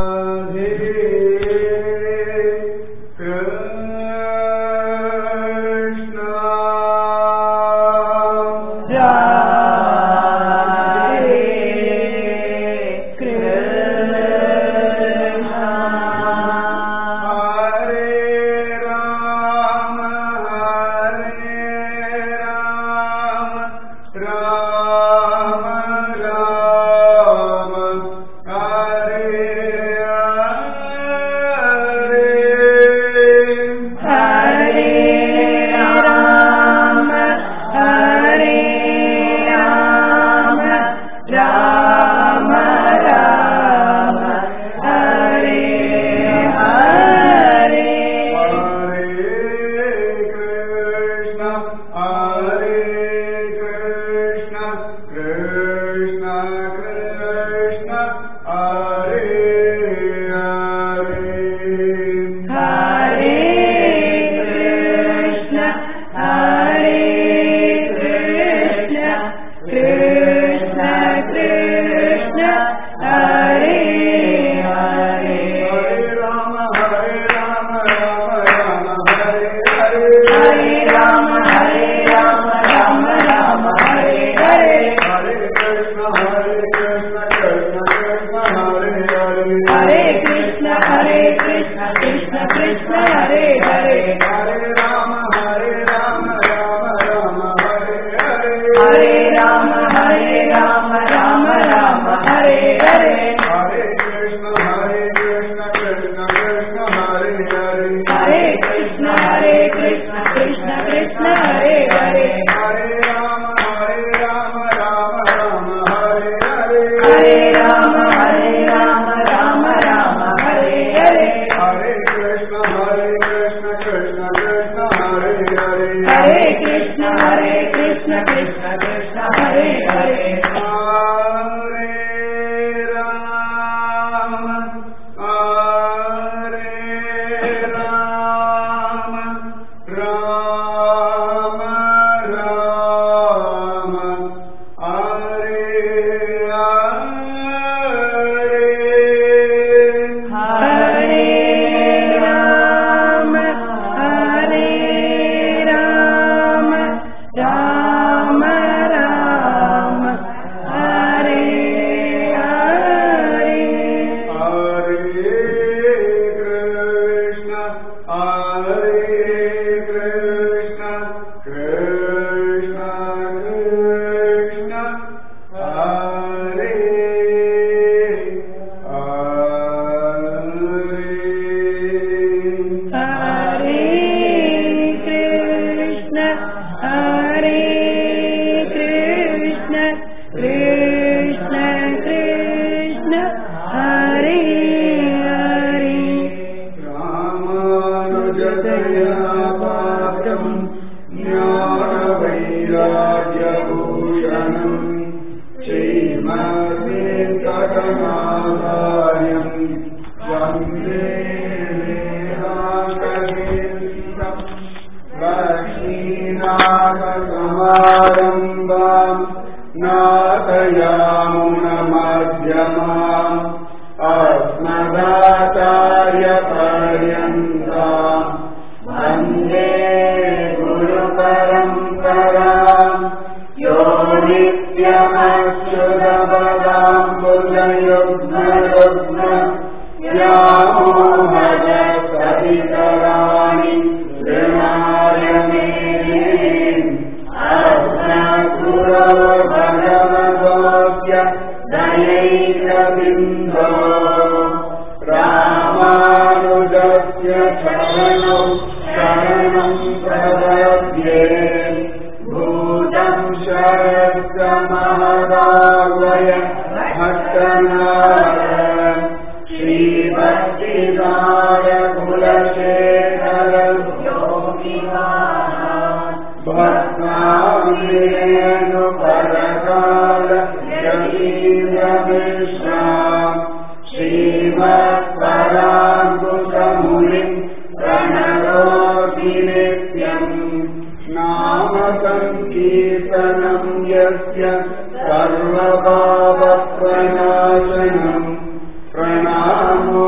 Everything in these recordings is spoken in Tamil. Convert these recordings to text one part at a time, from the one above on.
सर्वभावप्रणाशनम् प्रणामो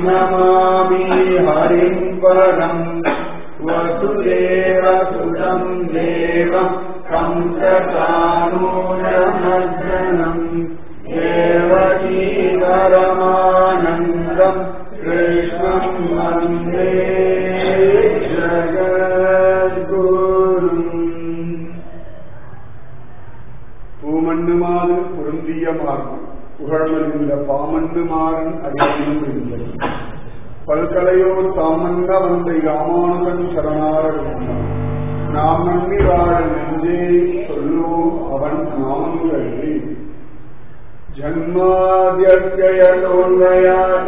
नमामि हरिं परम् वसुदेवसुतं देवम् कंसचानूरमर्दनम् देवकी परमानन्दम् कृष्णम् वन्दे ஜகத்குரும் பூமண்ணுமாறு பொருந்திய மார்பு புகழ்மறிந்த பாமண்ணுமாறன் அறிவினும் இருந்தது பல்கலையோர் தாமன்ன வந்த ராமானுஜன் சரணார நாம் நம்பி வாழ நெஞ்சே சொல்லுவோம் அவன் நாமங்களே जन्माद्यत्ययतोन्वयात्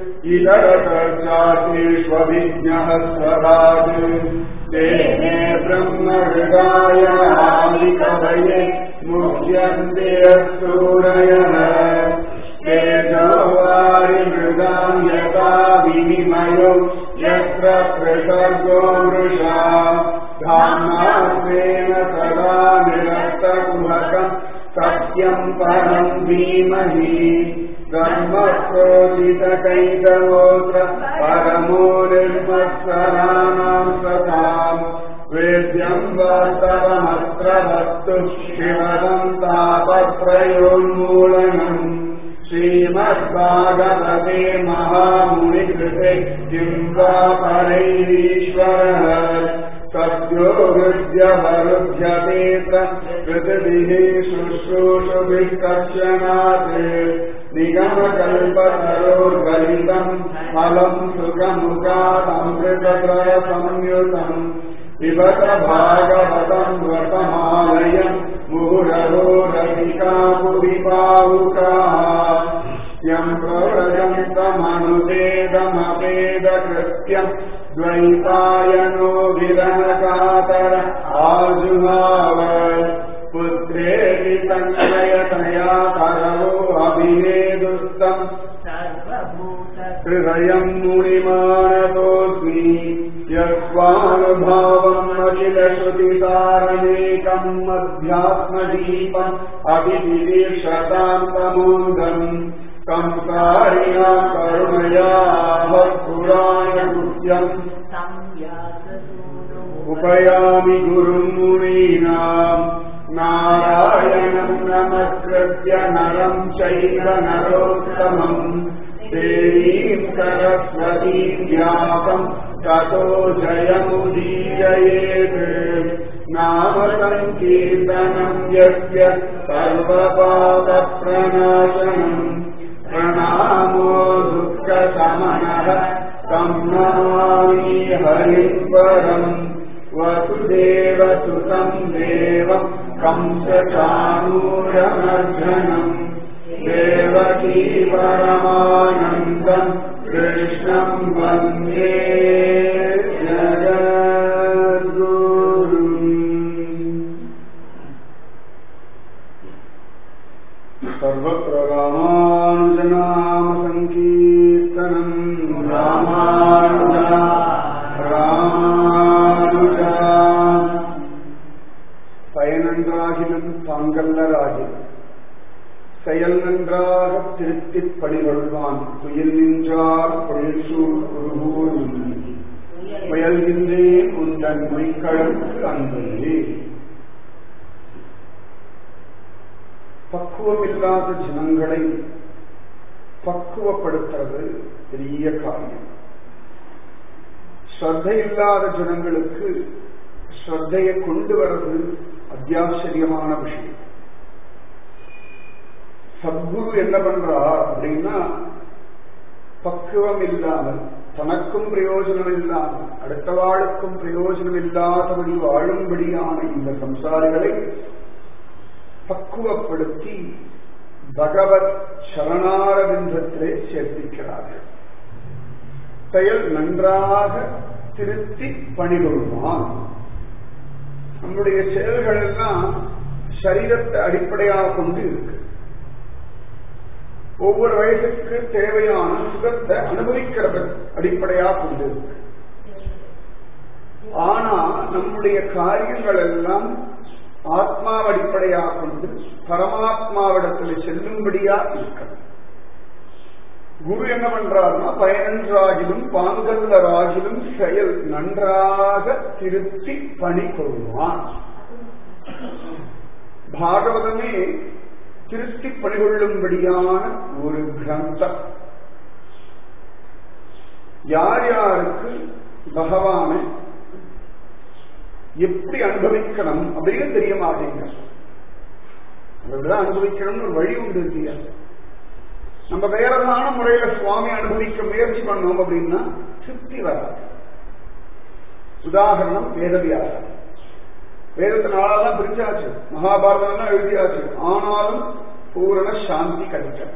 इतरतर्चातेष्वभिज्ञः स्वराट् तेने ब्रह्महृदाय आदिकवये मुह्यन्ते सूरयः तेजो वारिमृगाम् यथा विनिमयो यत्र प्रसर्गो मृषा धाम्नास्तेन सदा निरस्तकुहकम् सत्यम् परम् धीमहि ब्रह्मप्रोदितकैतवोत्र परमो निर्मत्सराणाम् सताम् वेद्यम् वास्तवमत्र वस्तु शिवदम् तापत्रयोन्मूलनम् श्रीमद्भागवते महामुनिकृते किम् वा परैरीश्वरः सद्यो हृद्यवरुध्यतेऽत्र कृतिभिः शुश्रूषुभिः कक्षणात् निगमकल्पतरोर्गलितम् फलम् सुखमुखादमृतत्रयसंयुतम् पिबत भागवतम् व्रतमालयम् मुहुरहो रसिका पुरिपावुकाः यम् प्रव्रजन्तमनुपेदमपेदकृत्यम् द्वैपायनो विरनकातर आजुहाव पुत्रेति तन्मयतया करवो अभिनेदुस्तम् हृदयम् मुनिमानतोऽस्मि यस्वानुभावम् अखिलश्रुतिसारमेकम् अध्यात्मदीपम् अभिदिवीक्षताम् तमोदम् संसारिणा करुणया भक्पुराणकृत्यम् उपयामि गुरुम् मुनीनाम् नारायणम् नमस्कृत्य नरम् चैव नरोत्तमम् देवीम् सरस्वतीम् व्यापम् ततो जयमुदीरयेत् नाम सङ्कीर्तनम् यस्य सर्वपापप्रणाशनम् प्रणामो दुःखशमनः तं नमामि हरिम् परम् वसुदेवसुतम् देवम् कंसचानूरमर्जनम् देवकी परमानन्दम् कृष्णम् वन्दे जगद्गुरुम् सर्वत्र रामानुजनाम सङ्कीर्तनम् रामानुजा ராமானுஜா பயனன்றாகிலும் தாங்கல்லராகி செயல் நன்றாக திருத்திப் பணிகொள்வான் துயில் நின்றார் பொழில்சூழ் குருகூர் முயல்கின்றேன் உந்தன் மைக்களம் அன்பே பக்குவமில்லாத ஜனங்களை பக்குவப்படுத்துறது பெரிய காரியம் ஸ்ரத்தை இல்லாத ஜனங்களுக்கு ஸ்ரத்தையை கொண்டு வர்றது அத்தியாச்சரியமான விஷயம் சத்குரு என்ன பண்றார் அப்படின்னா பக்குவம் இல்லாமல் தனக்கும் பிரயோஜனம் இல்லாமல் அடுத்தவாளுக்கும் பிரயோஜனம் இல்லாதபடி வாழும்படியான இந்த சம்சாரிகளை பக்குவப்படுத்தி பகவத் சரணாரவிந்தத்திலே சேர்த்திக்கிறார்கள் செயல் நன்றாக திருத்தி பணிகொள்வான் நம்முடைய செயல்கள் எல்லாம் சரீரத்தை அடிப்படையாக கொண்டு இருக்கு ஒவ்வொரு வயசுக்கு தேவையான சுகத்தை அனுபவிக்கிறத அடிப்படையாக கொண்டு இருக்கு ஆனா நம்முடைய காரியங்கள் எல்லாம் ஆத்மாவை அடிப்படையாக கொண்டு பரமாத்மாவிடத்தில் செல்லும்படியா இருக்கணும் குரு என்ன பண்றாருன்னா பயனன்றாகிலும் பாங்கல்லராகிலும் செயல் நன்றாக திருத்தி பணி கொள்வான் பாகவதமே திருத்தி பணிகொள்ளும்படியான ஒரு கிரந்தம் யார் யாருக்கு பகவானை எப்படி அனுபவிக்கணும் அப்படின்னு தெரிய மாட்டேங்க அப்படிதான் அனுபவிக்கணும்னு ஒரு வழி உண்டு இல்லையா நம்ம வேறதான முறையில சுவாமி அனுபவிக்க முயற்சி பண்ணோம் அப்படின்னா திருப்தி வராது உதாரணம் வேதவியாசம் வேதத்தை நாளாதான் பிரிச்சாச்சு மகாபாரதம் தான் எழுதியாச்சு ஆனாலும் பூரண சாந்தி கிடைக்க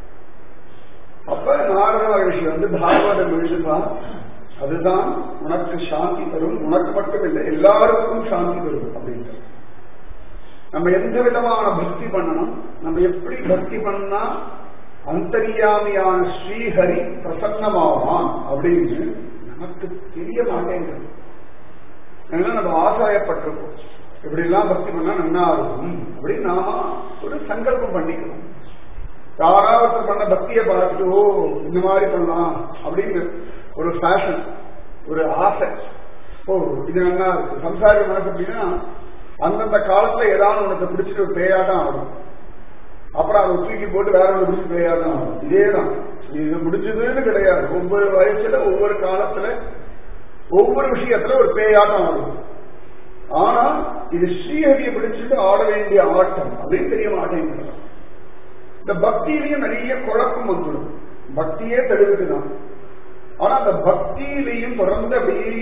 அப்ப நாரத மகிழ்ச்சி வந்து பாகவதம் எழுதுதான் அதுதான் உனக்கு சாந்தி தரும் உனக்கு மட்டும் இல்லை எல்லாருக்கும் சாந்தி தரும் அப்படின்ட்டு நம்ம எந்த விதமான பக்தி பண்ணணும் நம்ம எப்படி பக்தி பண்ணா அந்தரியாமியான ஸ்ரீஹரி பிரசன்னமாவான் அப்படின்னு நமக்கு தெரிய மாட்டேங்குது ஏன்னா நம்ம ஆசாயப்பட்டிருக்கோம் இப்படி எல்லாம் பக்தி பண்ணா நன்னா இருக்கும் அப்படின்னு நாம ஒரு சங்கல்பம் பண்ணிக்கணும் யாராவது பண்ண பக்தியை பார்த்துட்டு ஓ இந்த மாதிரி பண்ணலாம் அப்படின்னு ஒரு ஃபேஷன் ஒரு ஆசை ஓ இது நல்லா இருக்கு சம்சாரி மனசு அப்படின்னா அந்தந்த காலத்துல ஏதாவது உனக்கு பிடிச்சிட்டு ஒரு பேயாட்டம் ஆகும் அப்புறம் அதை தூக்கி போட்டு வேற ஒரு பிடிச்சி பேயாட்டம் ஆகும் இதேதான் இது முடிஞ்சதுன்னு கிடையாது ஒவ்வொரு வயசுல ஒவ்வொரு காலத்துல ஒவ்வொரு விஷயத்துல ஒரு பேயாட்டம் ஆடும் ஆனா இது ஸ்ரீஹரியை பிடிச்சிட்டு ஆட வேண்டிய ஆட்டம் அப்படின்னு தெரிய மாட்டேங்கிறது இந்த பக்தியிலையும் நிறைய குழப்பம் வந்துடும் பக்தியே தெளிவுக்குதான் ஆனா அந்த பக்தியிலையும் தொடர்ந்து அப்படியே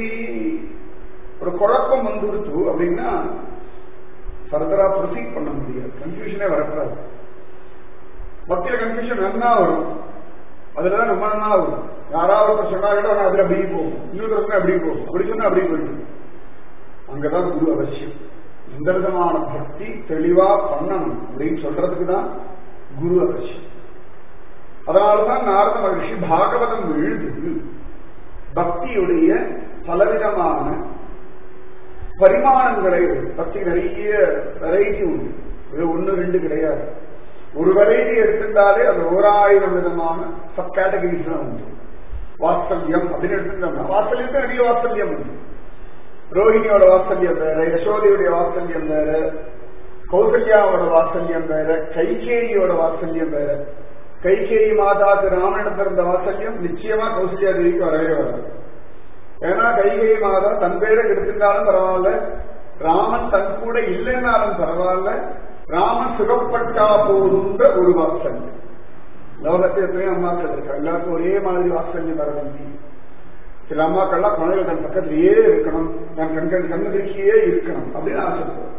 ஒரு குழப்பம் வந்துடுச்சு அப்படின்னா ஃபர்தரா ப்ரொசீட் பண்ண முடியாது கன்ஃபியூஷனே வரக்கூடாது பக்தியில கன்ஃபியூஷன் நன்னா வரும் அதுலதான் ரொம்ப நன்னா வரும் யாராவது சொன்னாலும் அதுல அப்படி போகும் இன்னொரு அப்படி போகும் அப்படி சொன்னா அப்படி போயிட்டு அங்கதான் குரு அவசியம் எந்த விதமான பக்தி தெளிவா பண்ணணும் அப்படின்னு சொல்றதுக்கு தான் குரு அவசியம் அதனால்தான் நாரத மகிழ்ச்சி பாகவதம் எழுது பக்தியுடைய பலவிதமான பரிமாணங்களை பக்தி நிறைய வெரைட்டி உண்டு இது ஒன்னு ரெண்டு கிடையாது ஒரு வெரைட்டி எடுத்துட்டாலே அது ஓராயிரம் விதமான சப் கேட்டகரிஸ் தான் உண்டு வாத்சல்யம் அப்படின்னு எடுத்துட்டோம்னா வாத்சல்யத்துக்கு நிறைய வாத்சல்யம் உண்டு ரோஹிணியோட வாத்சல்யம் வேற யசோதையுடைய வாத்சல்யம் வேற கௌசல்யாவோட வாத்சல்யம் வேற கைகேரியோட வாத்சல்யம் வேற கைகேயி மாதாக்கு ராமனிடத்தில் இருந்த வாத்சல்யம் நிச்சயமா கௌசல்யா தேவிக்கு வரவே வராது ஏன்னா கைகேயி மாதா தன் பேரை எடுத்திருந்தாலும் பரவாயில்ல ராமன் தன் கூட இல்லைன்னாலும் பரவாயில்ல ராமன் சுகப்பட்டா போதுன்ற ஒரு வாத்சல்யம் லோகத்தில் எத்தனையோ அம்மாக்கள் இருக்கா எல்லாருக்கும் ஒரே மாதிரி வாத்சல்யம் வர வேண்டி சில அம்மாக்கள்லாம் குழந்தைகள் தன் பக்கத்திலேயே இருக்கணும் தன் கண்கள் கண்ணுதிருக்கியே இருக்கணும் அப்படின்னு ஆசைப்படுவோம்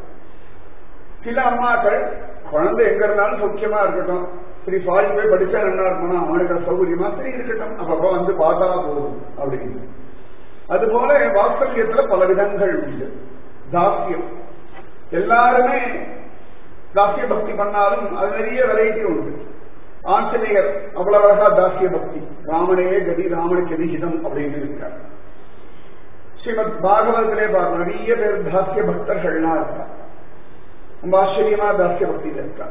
சில அம்மாக்கள் குழந்தை எங்க இருந்தாலும் சௌக்கியமா இருக்கட்டும் சரி ஃபாரின் போய் படிச்சா நல்லா இருக்கணும் அவனுக்கு சௌகரியமா சரி இருக்கட்டும் அப்பப்ப வந்து பார்த்தா போதும் அப்படின்னு அதுபோல வாத்சல்யத்துல பல விதங்கள் உண்டு தாசியம் எல்லாருமே தாசிய பக்தி பண்ணாலும் அது நிறைய வெரைட்டி உண்டு ஆஞ்சநேயர் அவ்வளவு அழகா தாசிய பக்தி ராமனே கதி ராமனுக்கு எதிகிதம் அப்படின்னு இருக்கார் ஸ்ரீமத் பாகவதத்திலே பார்க்கணும் நிறைய பேர் தாசிய பக்தர்கள்லாம் இருக்கா ரொம்ப ஆச்சரியமா தாசிய பக்தியில இருக்கா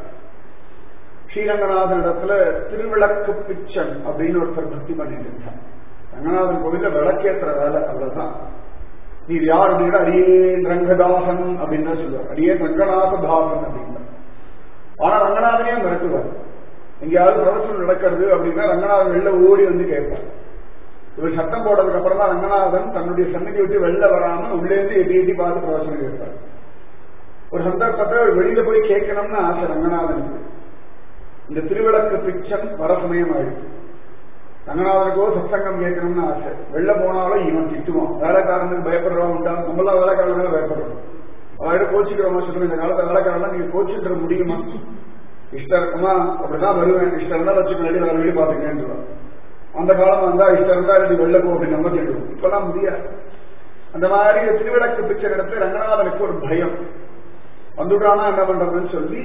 ஸ்ரீரங்கநாதன் இடத்துல திருவிளக்கு பிச்சன் அப்படின்னு ஒருத்தர் பக்தி பண்ணிட்டு இருக்கார் ரங்கநாதன் கோவில விளக்கேற்றுற வேலை அவ்வளவுதான் நீ யார் அப்படின்னா அடியே ரங்கதாசன் அப்படின்னு தான் சொல்லுவார் அடியே ரங்கநாத தாசன் அப்படின்னா ஆனா ரங்கநாதனே மிரட்டுவார் எங்கேயாவது பிரவச்சனம் நடக்கிறது அப்படின்னா ரங்கநாதன் வெளில ஓடி வந்து கேட்பார் இவர் சத்தம் போட்டதுக்கு அப்புறம் தான் ரங்கநாதன் தன்னுடைய சன்னதி விட்டு வெளில வராம உள்ளே இருந்து எட்டி எட்டி பார்த்து பிரவச்சனம் கேட்பார் ஒரு சந்தர்ப்பத்தை வெளியில போய் கேட்கணும்னு ஆசை ரங்கநாதனுக்கு இந்த திருவிளக்கு பிச்சன் வர சமயம் ஆயிடுச்சு ரங்கநாதனுக்கோ சத்சங்கம் கேட்கணும்னு ஆசை வெளில போனாலும் இவன் திட்டுவான் வேலைக்காரனுக்கு பயப்படுறவன் உண்டா நம்மளாம் வேலைக்காரனுக்கு பயப்படுறோம் அவர்கிட்ட கோச்சிக்கிறோமா சொல்லுங்க இந்த காலத்துல வேலைக்காரன் நீங்க கோச்சிட்டு முடியுமா இஷ்டம் இருக்குமா அப்படிதான் வருவேன் இஷ்டம் இருந்தா வச்சுக்க வேண்டிய வேலை வீடு பாத்துக்கேன் அந்த காலம் வந்தா இஷ்டம் இருந்தா ரெண்டு வெளில போ அப்படின்னு நம்ம சொல்லுவோம் இப்பெல்லாம் முடியாது அந்த மாதிரி திருவிளக்கு பிச்சை இடத்துல ரங்கநாதனுக்கு ஒரு பயம் வந்துட்டானா என்ன பண்றதுன்னு சொல்லி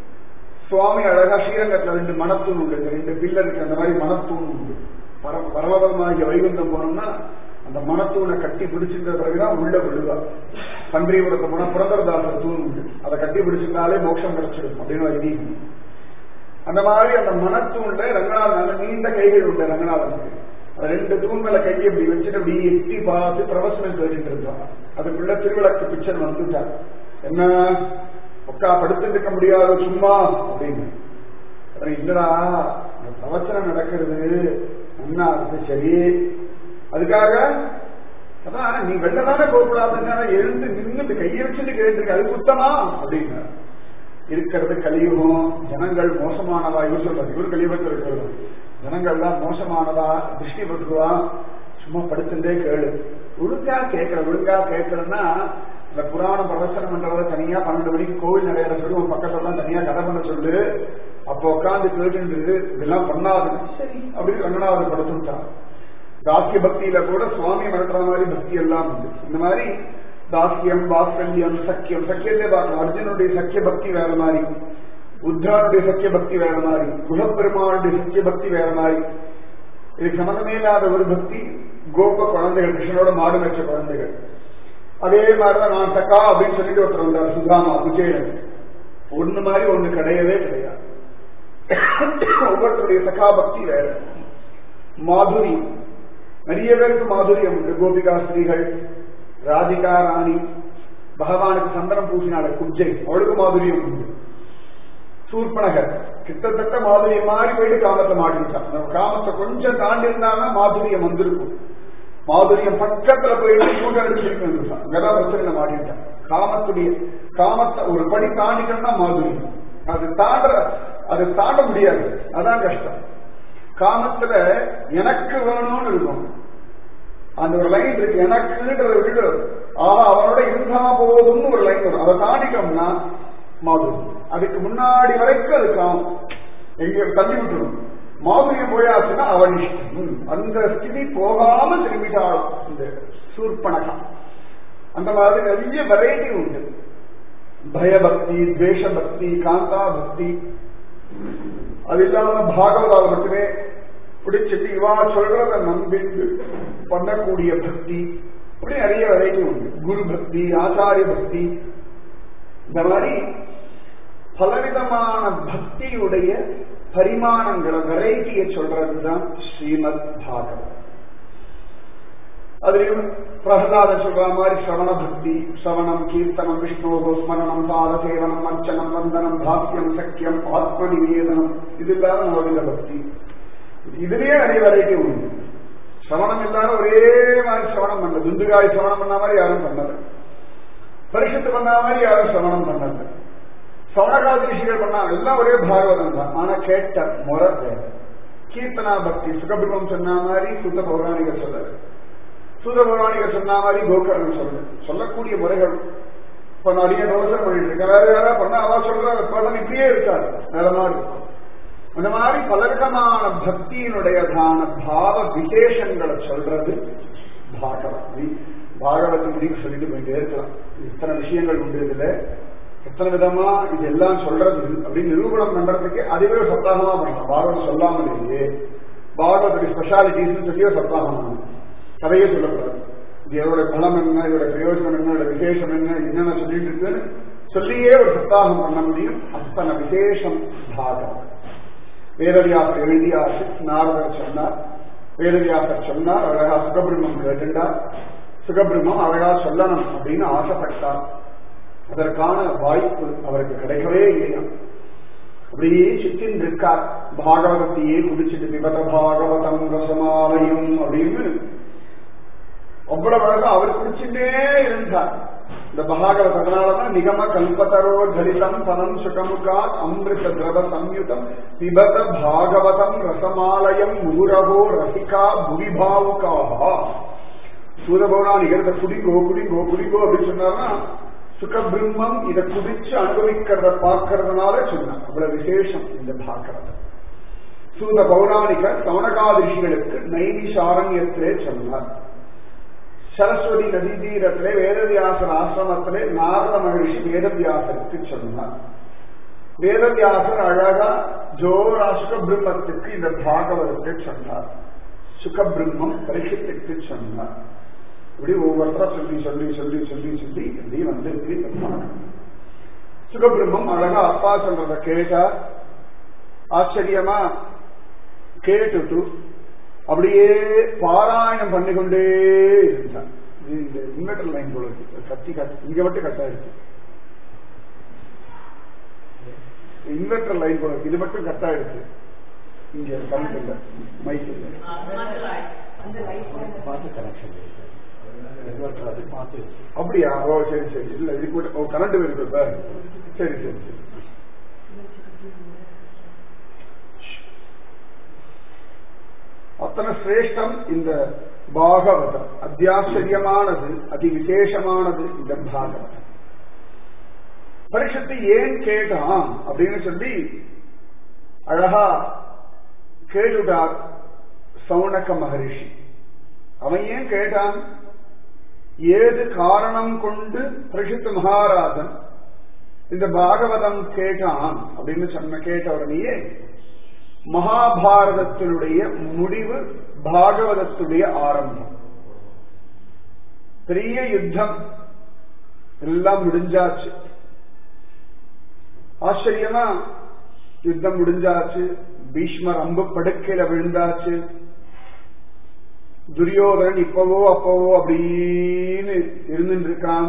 சுவாமி அழகா ஸ்ரீரங்கத்துல ரெண்டு மனத்தூண் உண்டு இந்த ரெண்டு பில்லருக்கு அந்த மாதிரி மனத்தூண் உண்டு பர பரமபதமாகிய வைகுந்தம் போனோம்னா அந்த மனத்தூணை கட்டி பிடிச்சிருந்த பிறகுதான் உள்ள விழுவார் பன்றிபுரத்து போன புரந்தரதாசர் தூண் உண்டு அதை கட்டி பிடிச்சிருந்தாலே மோட்சம் கிடைச்சிடும் அப்படின்னு ஐதீகம் அந்த மாதிரி அந்த மனத்தூண்ல ரங்கநாதன் நல்ல நீண்ட கைகள் உண்டு ரங்கநாதனுக்கு அந்த ரெண்டு தூண் மேல கையை இப்படி வச்சுட்டு அப்படி எட்டி பார்த்து பிரவசனம் கேட்டுட்டு இருந்தான் அதுக்குள்ள திருவிளக்கு பிக்சர் வந்துட்டார் என்ன உட்கா படுத்துட்டு இருக்க முடியாது சும்மா அப்படின்னு அப்புறம் இல்லடா இந்த பிரவச்சனம் நடக்கிறது என்ன அது சரி அதுக்காக அதான் நீ வெளில தானே போகக்கூடாதுன்னா எழுந்து நின்று இந்த கையை வச்சுட்டு கேட்டுருக்கு அது குத்தமா அப்படின்னு இருக்கிறது கலியுகம் ஜனங்கள் மோசமானவா இவர் சொல்றது இவர் கலியுகத்தில் இருக்கிறது ஜனங்கள்லாம் மோசமானவா திருஷ்டி பட்டுவா சும்மா படுத்துட்டே கேளு ஒழுங்கா கேட்கற ஒழுங்கா கேட்கறன்னா இந்த புராண பிரவசனம் பண்றவரை தனியா பன்னெண்டு மணிக்கு கோவில் நிறைய சொல்லி உன் பக்கத்துல எல்லாம் தனியா கதை பண்ண சொல்லு அப்போ உட்காந்து கேட்டு இதெல்லாம் பண்ணாது சரி அப்படின்னு ரங்கநாதர் படுத்துட்டான் தாசிய பக்தியில கூட சுவாமி நடத்துற மாதிரி பக்தி எல்லாம் உண்டு இந்த மாதிரி தாசியம் வாத்சல்யம் சக்கியம் சக்கியத்தை பார்க்கலாம் அர்ஜுனுடைய சக்கிய பக்தி வேற மாதிரி உத்தரனுடைய சக்கிய பக்தி வேற மாதிரி குலப்பெருமானுடைய சக்கிய பக்தி வேற மாதிரி இதுக்கு சம்மந்தமே இல்லாத ஒரு பக்தி கோப குழந்தைகள் கிருஷ்ணனோட மாடு மேய்ச்ச குழந்தைகள் அதே மாதிரிதான் நான் சக்கா அப்படின்னு சொல்லிட்டு ஒருத்தர் வந்தார் சுதாமா விஜயன் ஒண்ணு மாதிரி ஒண்ணு கிடையவே கிடையாது ஒவ்வொருத்தருடைய சகா பக்தி வேற மாதுரி நிறைய பேருக்கு மாதுரியம் உண்டு கோபிகா ஸ்திரீகள் ராதிகா ராணி பகவானுக்கு சந்தனம் பூசினால குஜை அவளுக்கு மாதுரியம் உண்டு சூர்பனகர் கிட்டத்தட்ட மாதுரியம் மாறி போயிட்டு காமத்தை மாட்டிட்டான் நம்ம காமத்தை கொஞ்சம் தாண்டி இருந்தாங்கன்னா மாதுரியம் வந்திருக்கும் மாதுரியம் பக்கத்துல போயிட்டு மூட்டை அடிச்சுட்டு வந்துட்டான் அங்கதான் பிரச்சனை மாட்டிட்டான் காமத்துடைய காமத்தை ஒரு படி தாண்டிட்டோம்னா மாதுரியம் அது தாண்ட அது தாண்ட முடியாது அதான் கஷ்டம் காமத்துல எனக்கு வேணும்னு இருக்கும் அந்த ஒரு லைன் இருக்கு எனக்குன்றத விட்டு ஆஹா அவனோட இருந்தா போதும்னு ஒரு லைன் வரும் அதை தாண்டிட்டோம்னா மாதுரி அதுக்கு முன்னாடி வரைக்கும் அது காமம் எங்க தள்ளி விட்டுரும் மாதுரியம் போயாச்சுன்னா அவன் இஷ்டம் அந்த ஸ்திதி போகாம திரும்பிட்டாலும் இந்த சூர்பனகம் அந்த மாதிரி நிறைய வெரைட்டி உண்டு பயபக்தி துவேஷ பக்தி காந்தா பக்தி அது இல்லாம பாகவதால மட்டுமே பிடிச்சிட்டு இவா சொல்றத நம்பிட்டு பண்ணக்கூடிய பக்தி அப்படி நிறைய வெரைட்டி உண்டு குரு பக்தி ஆச்சாரிய பக்தி இந்த மாதிரி பலவிதமான பக்தியுடைய பரிமாணங்களை வெரைட்டியை சொல்றதுதான் ஸ்ரீமத் பாகவத் அதுலயும் பிரகலாதன் சொல்ற மாதிரி சிரவண பக்தி சிரவணம் கீர்த்தனம் விஷ்ணோகோ ஸ்மரணம் பாத சேவனம் அர்ச்சனம் வந்தனம் பாக்கியம் சக்கியம் ஆத்ம நிவேதனம் இது இல்லாத நவவித பக்தி இதுலயே நிறைய வெரைட்டி உண்டு சிரவணம் இல்லாத ஒரே மாதிரி சிரவணம் பண்ணல துண்டுகாய் சிரவணம் பண்ண மாதிரி யாரும் பண்ணல பரிசுத்து பண்ண மாதிரி யாரும் சிரவணம் பண்ணல சவணகாதி ரிஷிகள் பண்ணாங்க எல்லாம் ஒரே பாகவதம் தான் ஆனா கேட்ட முறை வேற கீர்த்தனா பக்தி சுகபிரமம் சொன்ன மாதிரி சுத்த பௌராணிகர் சொல்லல சூத பௌராணிகர் சொன்ன மாதிரி கோகர்ணன் சொல்லு சொல்லக்கூடிய முறைகள் இப்ப நான் அடிக்க யோசனை பண்ணிட்டு இருக்கேன் வேற யாரா பண்ணா அவ சொல்ற படம் இப்படியே இருக்காது வேற மாதிரி இருக்கும் அந்த மாதிரி பலவிதமான பக்தியினுடையதான பாவ விசேஷங்களை சொல்றது பாகவதி பாகவதி சொல்லிட்டு போயிட்டே இருக்கலாம் இத்தனை விஷயங்கள் உண்டு இதுல எத்தனை விதமா இது எல்லாம் சொல்றது அப்படின்னு நிரூபணம் பண்றதுக்கு அதுவே ஒரு சப்தாகமா பண்ணலாம் பாகவதம் சொல்லாமல் இல்லையே பாகவத்துடைய ஸ்பெஷாலிட்டிஸ் சொல்லி ஒரு சப்தாகம் பண்ணணும் கதையே சொல்லக்கூடாது இது இதோட பலம் என்ன இதோட பிரயோஜனம் என்ன இதோட விசேஷம் என்ன என்னென்ன சொல்லிட்டு இருக்குன்னு சொல்லியே ஒரு சப்தாகம் பண்ண முடியும் அத்தனை விசேஷம் பாகம் வேதவியாசர் எழுதியாச்சு நாரதர் சொன்னார் வேதவியாசர் சொன்னார் அழகா சுகபிரம்மம் கேட்டுண்டார் சுகபிரம்மம் அழகா சொல்லணும் அப்படின்னு ஆசைப்பட்டார் அதற்கான வாய்ப்பு அவருக்கு கிடைக்கவே இல்லையா அப்படியே சித்தின் இருக்கார் பாகவதத்தையே குடிச்சிட்டு விபத பாகவதம் ரசமாலயம் அப்படின்னு அவ்வளவு அழகா அவர் குடிச்சுட்டே இருந்தார் இந்த பாகவத அதனாலதான் நிகம கல்பதரோ ஜலிதம் பதம் சுகமுகா அமிர்த திரவ சம்யுதம் பிபத பாகவதம் ரசமாலயம் முகுரவோ ரசிகா புவிபாவுக்காக சூரபௌராணிகர் இதை குடிங்கோ குடிங்கோ குடிங்கோ அப்படின்னு சொன்னார்னா சுகபிரம்மம் இதை குடிச்சு அனுபவிக்கிறத பார்க்கறதுனால சொன்னார் அவ்வளவு விசேஷம் இந்த பாகவதம் சூத பௌராணிகர் சவணகாதிஷிகளுக்கு நைனிஷாரண்யத்திலே சொன்னார் சரஸ்வதி நதி தீரத்திலே வேதவியாசர் ஆசிரமத்திலே நாரத மகிழ்ச்சி வேதவியாசருக்கு சொன்னார் வேதவியாசர் அழகா ஜோரா சுகபிரம்மத்துக்கு இந்த பாகவதத்தை சொன்னார் சுகபிரம்மம் பரிசுத்துக்கு சொன்னார் இப்படி ஒவ்வொருத்தரா சொல்லி சொல்லி சொல்லி சொல்லி சொல்லி இப்படி வந்திருக்கு சுகபிரம்மம் அழகா அப்பா சொல்றத கேட்டா ஆச்சரியமா கேட்டுட்டு அப்படியே பாராயணம் பண்ணிக்கொண்டே இருந்தான் இது இந்த இன்வெர்டர் லைன் போல இருக்கு கத்தி கட் இங்க மட்டும் கட் ஆயிடுச்சு இன்வெர்டர் லைன் போல இருக்கு இது மட்டும் கட் ஆயிடுச்சு இங்க கரண்ட் இல்ல மைக் இல்ல பார்த்து கனெக்ஷன் அது பார்த்து அப்படியா ஓ சரி சரி இல்ல இது கூட ஓ கரண்ட் இருக்கு சார் சரி சரி சரி அத்தனை சிரேஷ்டம் இந்த பாகவதம் அத்தியாச்சரியமானது அதி விசேஷமானது இந்த பாகவதம் பரிஷத்து ஏன் கேட்டான் அப்படின்னு சொல்லி அழகா கேட்டுட்டார் சௌனக மகரிஷி அவன் ஏன் கேட்டான் ஏது காரணம் கொண்டு பரிஷத்து மகாராஜன் இந்த பாகவதம் கேட்டான் அப்படின்னு சொன்ன கேட்ட உடனேயே மகாபாரதத்தினுடைய முடிவு பாகவதத்துடைய ஆரம்பம் பெரிய யுத்தம் எல்லாம் முடிஞ்சாச்சு ஆச்சரியமா யுத்தம் முடிஞ்சாச்சு பீஷ்மர் அம்பு படுக்கையில விழுந்தாச்சு துரியோதனன் இப்பவோ அப்பவோ அப்படின்னு இருந்துட்டு இருக்கான்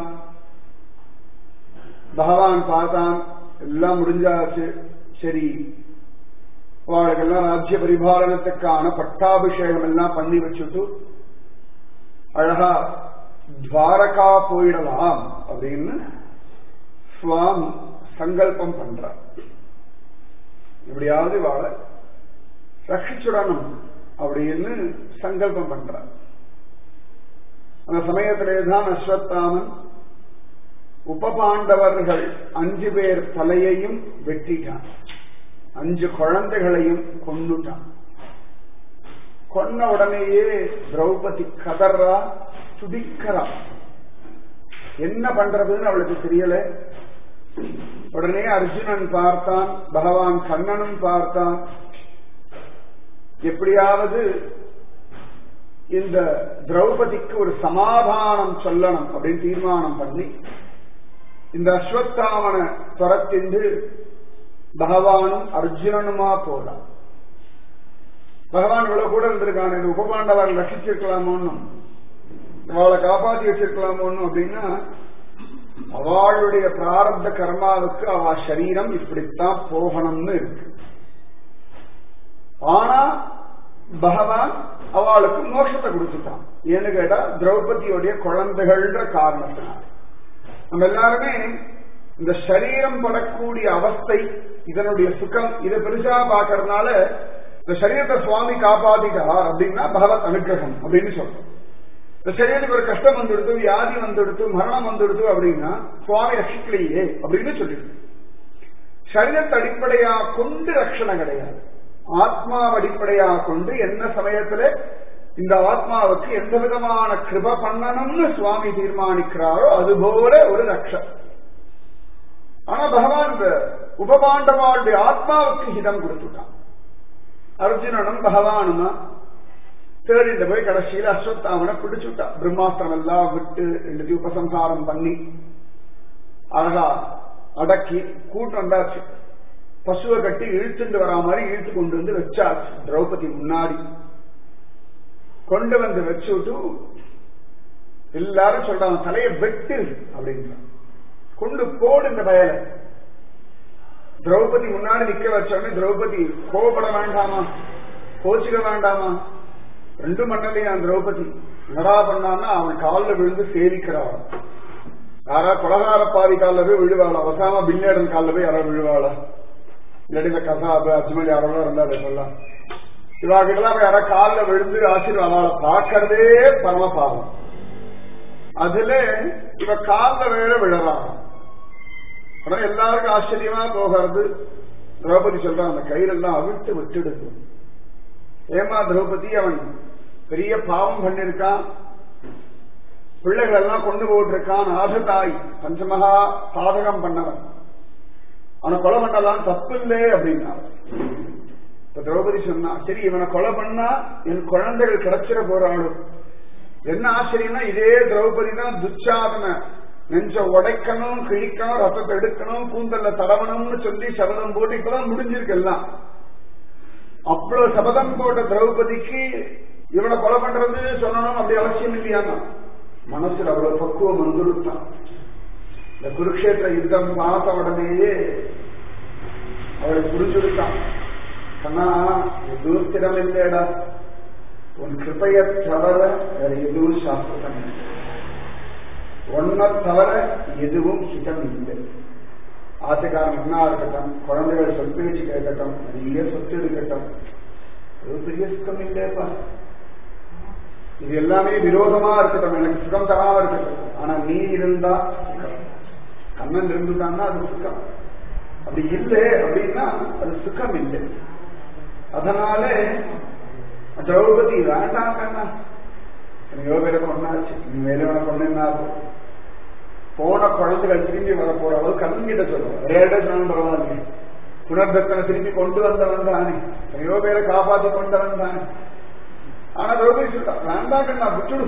பகவான் பார்த்தான் எல்லாம் முடிஞ்சாச்சு சரி அவளுக்கெல்லாம் ராஜ்ய பரிபாலனத்துக்கான பட்டாபிஷேகம் எல்லாம் பண்ணி வச்சுட்டு அழகா துவாரகா போயிடலாம் அப்படின்னு சுவாமி சங்கல்பம் பண்றார் எப்படியாவது வாழ ரட்சிச்சுடணும் அப்படின்னு சங்கல்பம் பண்றார் அந்த சமயத்திலே தான் அஸ்வத்தாமன் உபபாண்டவர்கள் அஞ்சு பேர் தலையையும் வெட்டிட்டான் அஞ்சு குழந்தைகளையும் கொன்னுட்டான் கொன்ன உடனேயே திரௌபதி கதறா துடிக்கிறா என்ன பண்றதுன்னு அவளுக்கு தெரியல உடனே அர்ஜுனன் பார்த்தான் பகவான் கண்ணனும் பார்த்தான் எப்படியாவது இந்த திரௌபதிக்கு ஒரு சமாதானம் சொல்லணும் அப்படின்னு தீர்மானம் பண்ணி இந்த அஸ்வத்தாமனை துரத்திண்டு பகவானும் அர்ஜுனனுமா போலாம் பகவான் இவ்வளவு கூட இருந்திருக்கான் இந்த உபபாண்டவர்கள் ரசிச்சிருக்கலாமோன்னு அவளை காப்பாத்தி வச்சிருக்கலாமோன்னு அப்படின்னா அவளுடைய பிராரப்த கர்மாவுக்கு அவ சரீரம் இப்படித்தான் போகணும்னு இருக்கு ஆனா பகவான் அவளுக்கு மோட்சத்தை கொடுத்துட்டான் ஏன்னு கேட்டா திரௌபதியோடைய குழந்தைகள்ன்ற காரணத்தினால நம்ம எல்லாருமே இந்த சரீரம் படக்கூடிய அவஸ்தை இதனுடைய சுகம் இதை பெருசா பாக்குறதுனால இந்த சரீரத்தை சுவாமி காப்பாத்திட்டார் அப்படின்னா பகவத் அனுகிரகம் அப்படின்னு சொல்றோம் இந்த சரீரத்துக்கு ஒரு கஷ்டம் வந்துடுத்து வியாதி வந்துடுத்து மரணம் வந்துடுத்து அப்படின்னா சுவாமி ரட்சிக்கலையே அப்படின்னு சொல்லிடுது சரீரத்தை அடிப்படையா கொண்டு ரட்சணை கிடையாது ஆத்மாவை அடிப்படையா கொண்டு என்ன சமயத்துல இந்த ஆத்மாவுக்கு எந்த விதமான கிருப பண்ணணும்னு சுவாமி தீர்மானிக்கிறாரோ அதுபோல ஒரு ரக்ஷ ஆனா பகவான் இந்த உபபாண்டவாளுடைய ஆத்மாவுக்கு ஹிதம் கொடுத்துட்டான் அர்ஜுனனும் பகவானுமா தேடிட்டு போய் கடைசியில அஸ்வத்தாமனை பிடிச்சுட்டா பிரம்மாஸ்திரம் எல்லாம் விட்டு ரெண்டு உபசம்ஹாரம் பண்ணி அழகா அடக்கி கூட்டம் வந்தாச்சு பசுவை கட்டி இழுத்துட்டு வரா மாதிரி இழுத்து கொண்டு வந்து வச்சாச்சு திரௌபதி முன்னாடி கொண்டு வந்து வச்சுட்டு எல்லாரும் சொல்றாங்க தலையை வெட்டு அப்படின்ற கொண்டு போடு இந்த பயலை திரௌபதி முன்னாடி நிக்க வச்சோடனே திரௌபதி கோபப்பட வேண்டாமா கோச்சிக்க வேண்டாமா ரெண்டு மண்டலையா திரௌபதி என்னடா பண்ணான்னா அவன் காலில் விழுந்து சேவிக்கிறான் யாரா கொலகார பாதி காலில் போய் விழுவாளா வசாம பில்லேடன் காலில் போய் யாரா விழுவாளா இல்லாட்டி இந்த கசாபு அஜ்மல் யாரெல்லாம் இருந்தா சொல்லலாம் இவா கிட்டலாம் யாரா காலில் விழுந்து ஆசீர்வாதால பார்க்கறதே பரம பாவம் அதுல இவ காலில் வேற விழறான் ஆனா எல்லாருக்கும் ஆச்சரியமா போகிறது திரௌபதி சொல்றான் அந்த கயிறெல்லாம் அவிழ்த்து விட்டுடுது ஏமா திரௌபதி அவன் பெரிய பாவம் பண்ணிருக்கான் பிள்ளைகள் எல்லாம் கொண்டு போட்டிருக்கான் ஆசதாய் பஞ்சமகா சாதகம் பண்ணவன் அவனை கொலை பண்ணலாம் தப்பு இல்லை அப்படின்னா இப்ப திரௌபதி சொன்னா சரி இவனை கொலை பண்ணா என் குழந்தைகள் கிடைச்சிட போறாளோ என்ன ஆச்சரியம்னா இதே திரௌபதி தான் துச்சாதன நெஞ்ச உடைக்கணும் கிழிக்கணும் ரத்தத்தை எடுக்கணும் கூந்தல்ல தடவணும்னு சொல்லி சபதம் போட்டு இப்பதான் முடிஞ்சிருக்கு எல்லாம் அவ்வளவு சபதம் போட்ட திரௌபதிக்கு இவனை கொலை பண்றது சொல்லணும் அப்படி அவசியம் இல்லையானா மனசுல அவ்வளவு பக்குவம் வந்துருத்தான் இந்த குருக்ஷேத்திர யுத்தம் பார்த்த உடனேயே அவளை புரிஞ்சுருத்தான் கண்ணா எதுவும் ஸ்திரம் இல்லையடா உன் கிருப்பையை தவிர வேற எதுவும் சாஸ்திரம் இல்லை ஒன்ன தவிர எதுவும் ஹிதம் இல்லை ஆசைக்காரன் என்ன இருக்கட்டும் குழந்தைகள் சொல் பேச்சு கேட்கட்டும் நிறைய சொத்து இருக்கட்டும் அது பெரிய சுகம் இல்லையப்பா இது எல்லாமே விரோதமா இருக்கட்டும் எனக்கு சுகம் தராம இருக்கட்டும் ஆனா நீ இருந்தா சுகம் கண்ணன் இருந்துட்டான்னா அது சுகம் அப்படி இல்லை அப்படின்னா அது சுகம் இல்லை அதனால திரௌபதி வேண்டாம் கண்ணா எங்கேயோ பேரை கொண்டாச்சு நீ வேலைவனை கொண்டா போன குழந்தைகள் திரும்பி வர போற அளவு கண்ணிட்ட சொல்லுவோம் ரேட சொன்னாலும் பரவாயில்ல புனர்தத்தனை திரும்பி கொண்டு வந்தவன் தானே எங்கேயோ பேரை காப்பாற்றி கொண்டவன் தானே ஆனா திரௌபதி சொல்லிட்டா வேண்டாம் கண்ணா விட்டுடு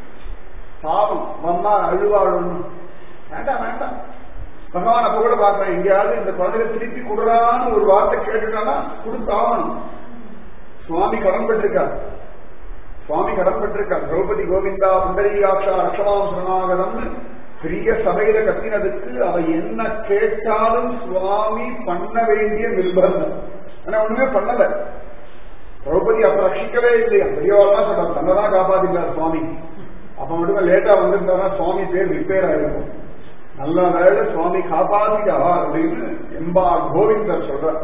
பாவம் அம்மா அழுவாளும் வேண்டாம் வேண்டாம் பகவான் அப்ப கூட பார்க்கிறேன் எங்கேயாவது இந்த குழந்தைகள் திருப்பி கொடுறான்னு ஒரு வார்த்தை கேட்டுட்டானா கொடுத்தாகணும் சுவாமி கடன் பெற்றிருக்கார் சுவாமி கடன் பெற்றிருக்கார் திரௌபதி கோவிந்தா புண்டரீகாட்சா ரக்ஷமாம் சரணாகதம்னு பெரிய சபையில கத்தினதுக்கு அவ என்ன கேட்டாலும் சுவாமி பண்ண வேண்டிய நிர்பந்தம் ஆனா ஒண்ணுமே பண்ணல திரௌபதி அப்ப ரட்சிக்கவே இல்லையா பெரியவாள்லாம் சொல்றாங்க தன்னதான் காப்பாத்திட்டார் சுவாமி அப்ப மட்டும் லேட்டா வந்திருந்தாருன்னா சுவாமி பேர் ரிப்பேர் ஆயிருக்கும் நல்ல வேலை சுவாமி காப்பாத்திட்டார் அப்படின்னு எம்பார் கோவிந்தர் சொல்றார்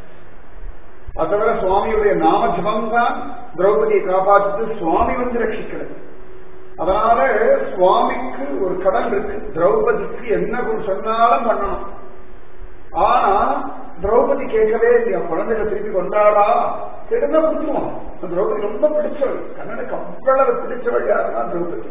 அது தவிர சுவாமியுடைய நாம ஜபம் தான் திரௌபதியை காப்பாற்றிட்டு சுவாமி வந்து ரட்சிக்கிறது அதனால சுவாமிக்கு ஒரு கடன் இருக்கு திரௌபதிக்கு என்ன சொன்னாலும் பண்ணணும் ஆனா திரௌபதி கேட்கவே இல்லையா குழந்தைகளை திருப்பி கொண்டாடா கேட்டுதான் கொடுத்துருவான் திரௌபதி ரொம்ப பிடிச்சவள் கண்ணனுக்கு அவ்வளவு பிடிச்சவள் யாருன்னா திரௌபதி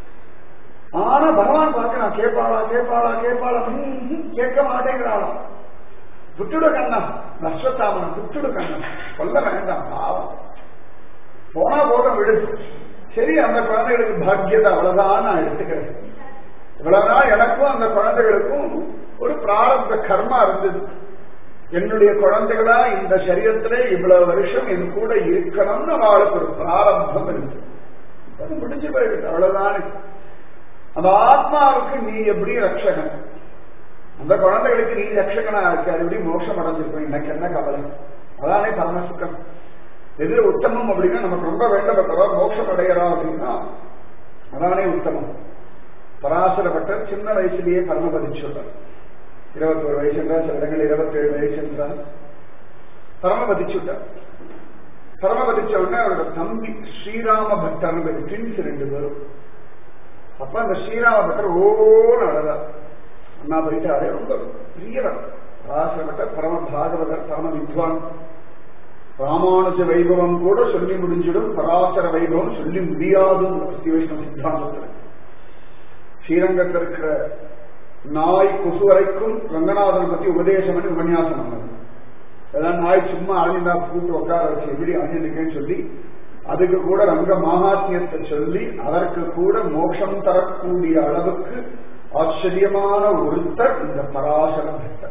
ஆனா பகவான் பார்க்க நான் கேட்பாளா கேட்பாளா கேட்பாளா கேட்க மாட்டேங்கிறாளாம் விட்டுடு கண்ணா நஷ்டத்தாமனம் விட்டுடு கண்ணா சொல்ல வேண்டாம் பாவம் போனா போக விடு சரி அந்த குழந்தைகளுக்கு பாக்கியத்தை அவ்வளவுதான் நான் எடுத்துக்கிறேன் இவ்வளவு நாள் எனக்கும் அந்த குழந்தைகளுக்கும் ஒரு பிராரப்த கர்மா இருந்தது என்னுடைய குழந்தைகளா இந்த சரீரத்திலே இவ்வளவு வருஷம் என் கூட இருக்கணும்னு அவளுக்கு ஒரு பிராரப்தம் இருக்கு அது முடிஞ்சு போயிடுது அவ்வளவுதானே அந்த ஆத்மாவுக்கு நீ எப்படி ரட்சகன் அந்த குழந்தைகளுக்கு நீ ரட்சகனா இருக்கு அது எப்படி மோட்சம் அடைஞ்சிருக்கும் எனக்கு என்ன கவலை அதானே பரமசுக்கம் எது உத்தமம் அப்படின்னா நமக்கு ரொம்ப வேண்டப்பட்டவா மோட்சம் அடையறா அப்படின்னா அதானே உத்தமம் பராசரப்பட்டர் சின்ன வயசுலயே பரமபதி சொல்றார் இருபத்தோரு வயசு என்றால் சில இடங்கள் இருபத்தி ஏழு வயசு என்றால் பரமபதிச்சுட்டார் பரமபதிச்ச உடனே அவரோட தம்பி ஸ்ரீராம பட்டர் ட்வின்ஸ் ரெண்டு பேரும் அப்ப அந்த ஸ்ரீராம பட்டர் ஓன்னு அழகார் அண்ணா போயிட்டாரே ரொம்ப பெரியவர் பராசரப்பட்டர் பரம பாகவதர் பரம வித்வான் ராமானுஜ வைபவம் கூட சொல்லி முடிஞ்சிடும் பராசர வைபவம் சொல்லி முடியாதுன்னு ஸ்ரீ வைஷ்ணவ சித்தாந்தத்தில் ஸ்ரீரங்கத்தில் இருக்கிற நாய் கொசு வரைக்கும் ரங்கநாதனை பத்தி உபதேசம் பண்ணி உபன்யாசம் பண்ணது அதான் நாய் சும்மா அழிந்தா கூட்டு உட்கார வச்சு எப்படி அழிஞ்சிருக்கேன்னு சொல்லி அதுக்கு கூட ரங்க மகாத்மியத்தை சொல்லி அதற்கு கூட மோட்சம் தரக்கூடிய அளவுக்கு ஆச்சரியமான ஒருத்தர் இந்த பராசர பக்தர்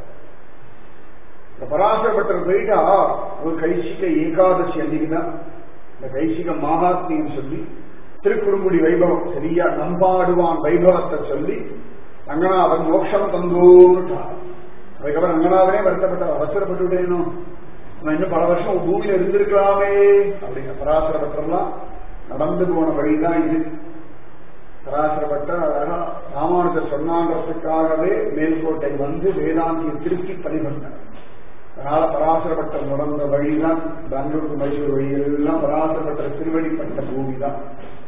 இந்த பராசர பக்தர் போயிட்டா ஒரு கைசிக ஏகாதசி அன்னைக்குதான் இந்த கைசிக மகாத்மியம் சொல்லி திருக்குறுங்குடி வைபவம் சரியா நம்பாடுவான் வைபவத்தை சொல்லி ரங்கநாதன் மோட்சம் தந்தோன்னுட்டார் அதுக்கப்புறம் ரங்கநாதனே வருத்தப்பட்டார் அவசரப்பட்டு விடணும் நம்ம இன்னும் பல வருஷம் பூமியில இருந்திருக்கலாமே அப்படிங்கிற பராசரப்பட்டெல்லாம் நடந்து போன வழிதான் இது பராசரப்பட்டர் அழகா ராமானுஜர் சொன்னாங்கிறதுக்காகவே மேல்கோட்டை வந்து வேதாந்தியை திருப்பி பணிபட்டார் அதனால பராசரப்பட்டர் நடந்த வழிதான் பெங்களூருக்கு மைசூர் வழியெல்லாம் பராசரப்பட்டர் திருவடிப்பட்ட பூமி தான்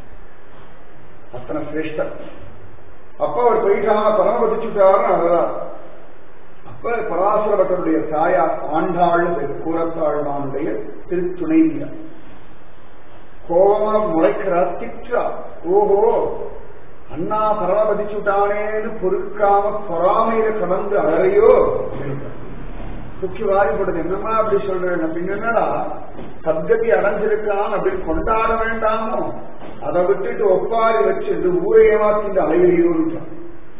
அத்தனை சிரேஷ்டர் அப்ப அவர் போயிட்டாங்க பரமபதிச்சுட்டாருன்னு அழகார் அப்ப பராசரபட்டருடைய தாயார் ஆண்டாள் கூறத்தாழ்வானுடைய திருத்துணைவியார் கோபமா முறைக்கிறார் திட்டா ஓஹோ அண்ணா பரமபதிச்சுட்டானேன்னு பொறுக்காம பொறாமையில கடந்து அழறையோ துக்கி வாரிப்படுது என்னமா அப்படி சொல்றேன் பின்ன என்னடா சத்கதி அடைஞ்சிருக்கான் அப்படின்னு கொண்டாட வேண்டாமோ அதை விட்டுட்டு ஒப்பாரி வச்சு இந்த ஊரை ஏமாத்தி இந்த அலையிலையோன்னு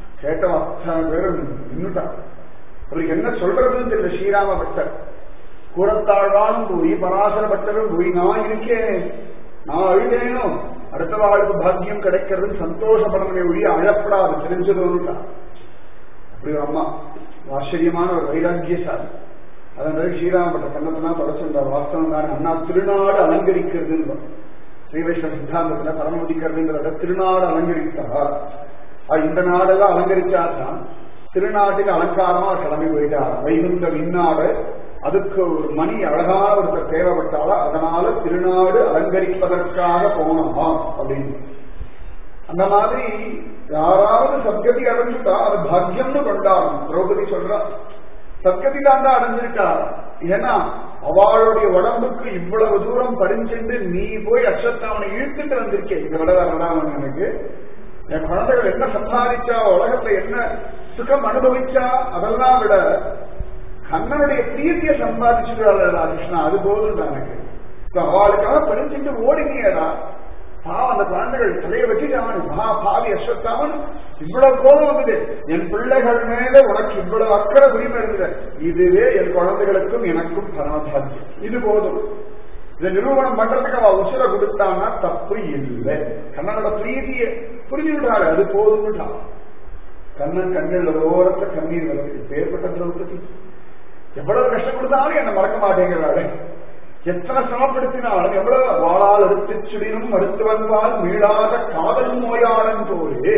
கேட்டவன் அத்தனை பேரும் நின்றுட்டான் அவருக்கு என்ன சொல்றதுன்னு தெரியல ஸ்ரீராம பக்தர் கூறத்தாழ்வானும் போய் பராசரப்பட்டவரும் போய் நான் இருக்கேன் நான் அழுதேனோ அடுத்த வாழ்வு பாக்கியம் கிடைக்கிறது சந்தோஷப்படணுமே ஒழிய அழப்படாது தெரிஞ்சதுன்னுட்டான் அப்படி ஒரு அம்மா ஆச்சரியமான ஒரு வைராக்கியசாலி அதன் பிறகு ஸ்ரீராமப்பட்ட கண்ணத்தனா படைச்சிருந்தார் வாஸ்தவம் தான் அண்ணா திருநாடு அலங்கரிக்கிறதுன்னு ஸ்ரீ வைஷ்ணவ சித்தாந்தத்துல பரமதிக்கிறதுங்கிறத திருநாடு அலங்கரித்தார் அது இந்த நாடெல்லாம் அலங்கரிச்சாதான் திருநாட்டுக்கு அலங்காரமா கிளம்பி போயிட்டார் வைகுந்த விண்ணாடு அதுக்கு ஒரு மணி அழகான ஒருத்தர் தேவைப்பட்டால அதனால திருநாடு அலங்கரிப்பதற்காக போனோமா அப்படின்னு அந்த மாதிரி யாராவது சத்கதி அடைஞ்சுட்டா அது பாக்கியம்னு கொண்டாடும் திரௌபதி சொல்றா சத்கதி தான் தான் அடைஞ்சிருக்கா ஏன்னா அவளுடைய உடம்புக்கு இவ்வளவு தூரம் பறிஞ்சென்று நீ போய் அக்ஷத்தாவனை இழுத்துட்டு வந்திருக்கே இந்த விட வேண்டாம் எனக்கு என் குழந்தைகள் என்ன சம்பாதிச்சா உலகத்துல என்ன சுகம் அனுபவிச்சா அதெல்லாம் விட கண்ணனுடைய பிரீத்திய சம்பாதிச்சுட்டாளா கிருஷ்ணா அது போதும் எனக்கு இப்ப அவளுக்காக பறிஞ்சுட்டு ஓடினியடா பாவம் அந்த குழந்தைகள் தலையை வச்சுட்டான் மகா பாவி அஸ்வத்தாமன் இவ்வளவு கோபம் வந்தது என் பிள்ளைகள் மேல உனக்கு இவ்வளவு அக்கறை உரிமை இருந்தது இதுவே என் குழந்தைகளுக்கும் எனக்கும் பரமபாக்கியம் இது போதும் இதை நிரூபணம் பண்றதுக்கு அவ உசுர கொடுத்தான்னா தப்பு இல்லை கண்ணனோட பிரீதிய புரிஞ்சுட்டாள் அது போதும்ட்டான் கண்ணன் கண்ணில் ஓரத்த கண்ணீர் வருது பேர்பட்ட திரௌபதி எவ்வளவு கஷ்டம் கொடுத்தாலும் என்ன மறக்க மாட்டேங்கிறாளே எத்தனை சமப்படுத்தினாலும் எவ்வளவு வாழால் எடுத்து சுடினும் மருத்துவன்பால் மீளாத காதல் நோயாளன் போலே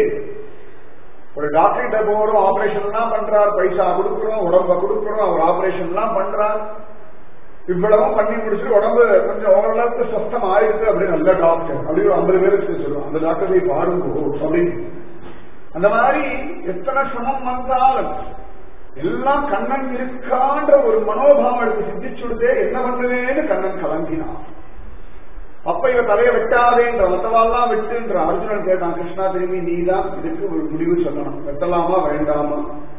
ஒரு டாக்டர்கிட்ட போறோம் ஆபரேஷன் எல்லாம் பண்றார் பைசா கொடுக்குறோம் உடம்ப கொடுக்குறோம் அவர் ஆபரேஷன் எல்லாம் பண்றார் இவ்வளவும் பண்ணி முடிச்சுட்டு உடம்பு கொஞ்சம் ஓரளவுக்கு சுத்தம் ஆயிருக்கு அப்படின்னு நல்ல டாக்டர் அப்படி ஒரு ஐம்பது பேருக்கு சொல்லுவோம் அந்த டாக்டர் போய் பாருங்க அப்படின்னு அந்த மாதிரி எத்தனை சிரமம் வந்தாலும் எல்லாம் கண்ணன் இருக்கான்ற ஒரு மனோபாவம் எடுத்து சித்திச்சுடுதே என்ன பண்ணுவேன்னு கண்ணன் கலங்கினான் அப்ப இவ தலையை வெட்டாதேன்ற மத்தவாள்லாம் வெட்டுன்ற அர்ஜுனன் கேட்டான் கிருஷ்ணா திரும்பி நீதான் இதுக்கு ஒரு முடிவு சொல்லணும் வெட்டலாமா வேண்டாமா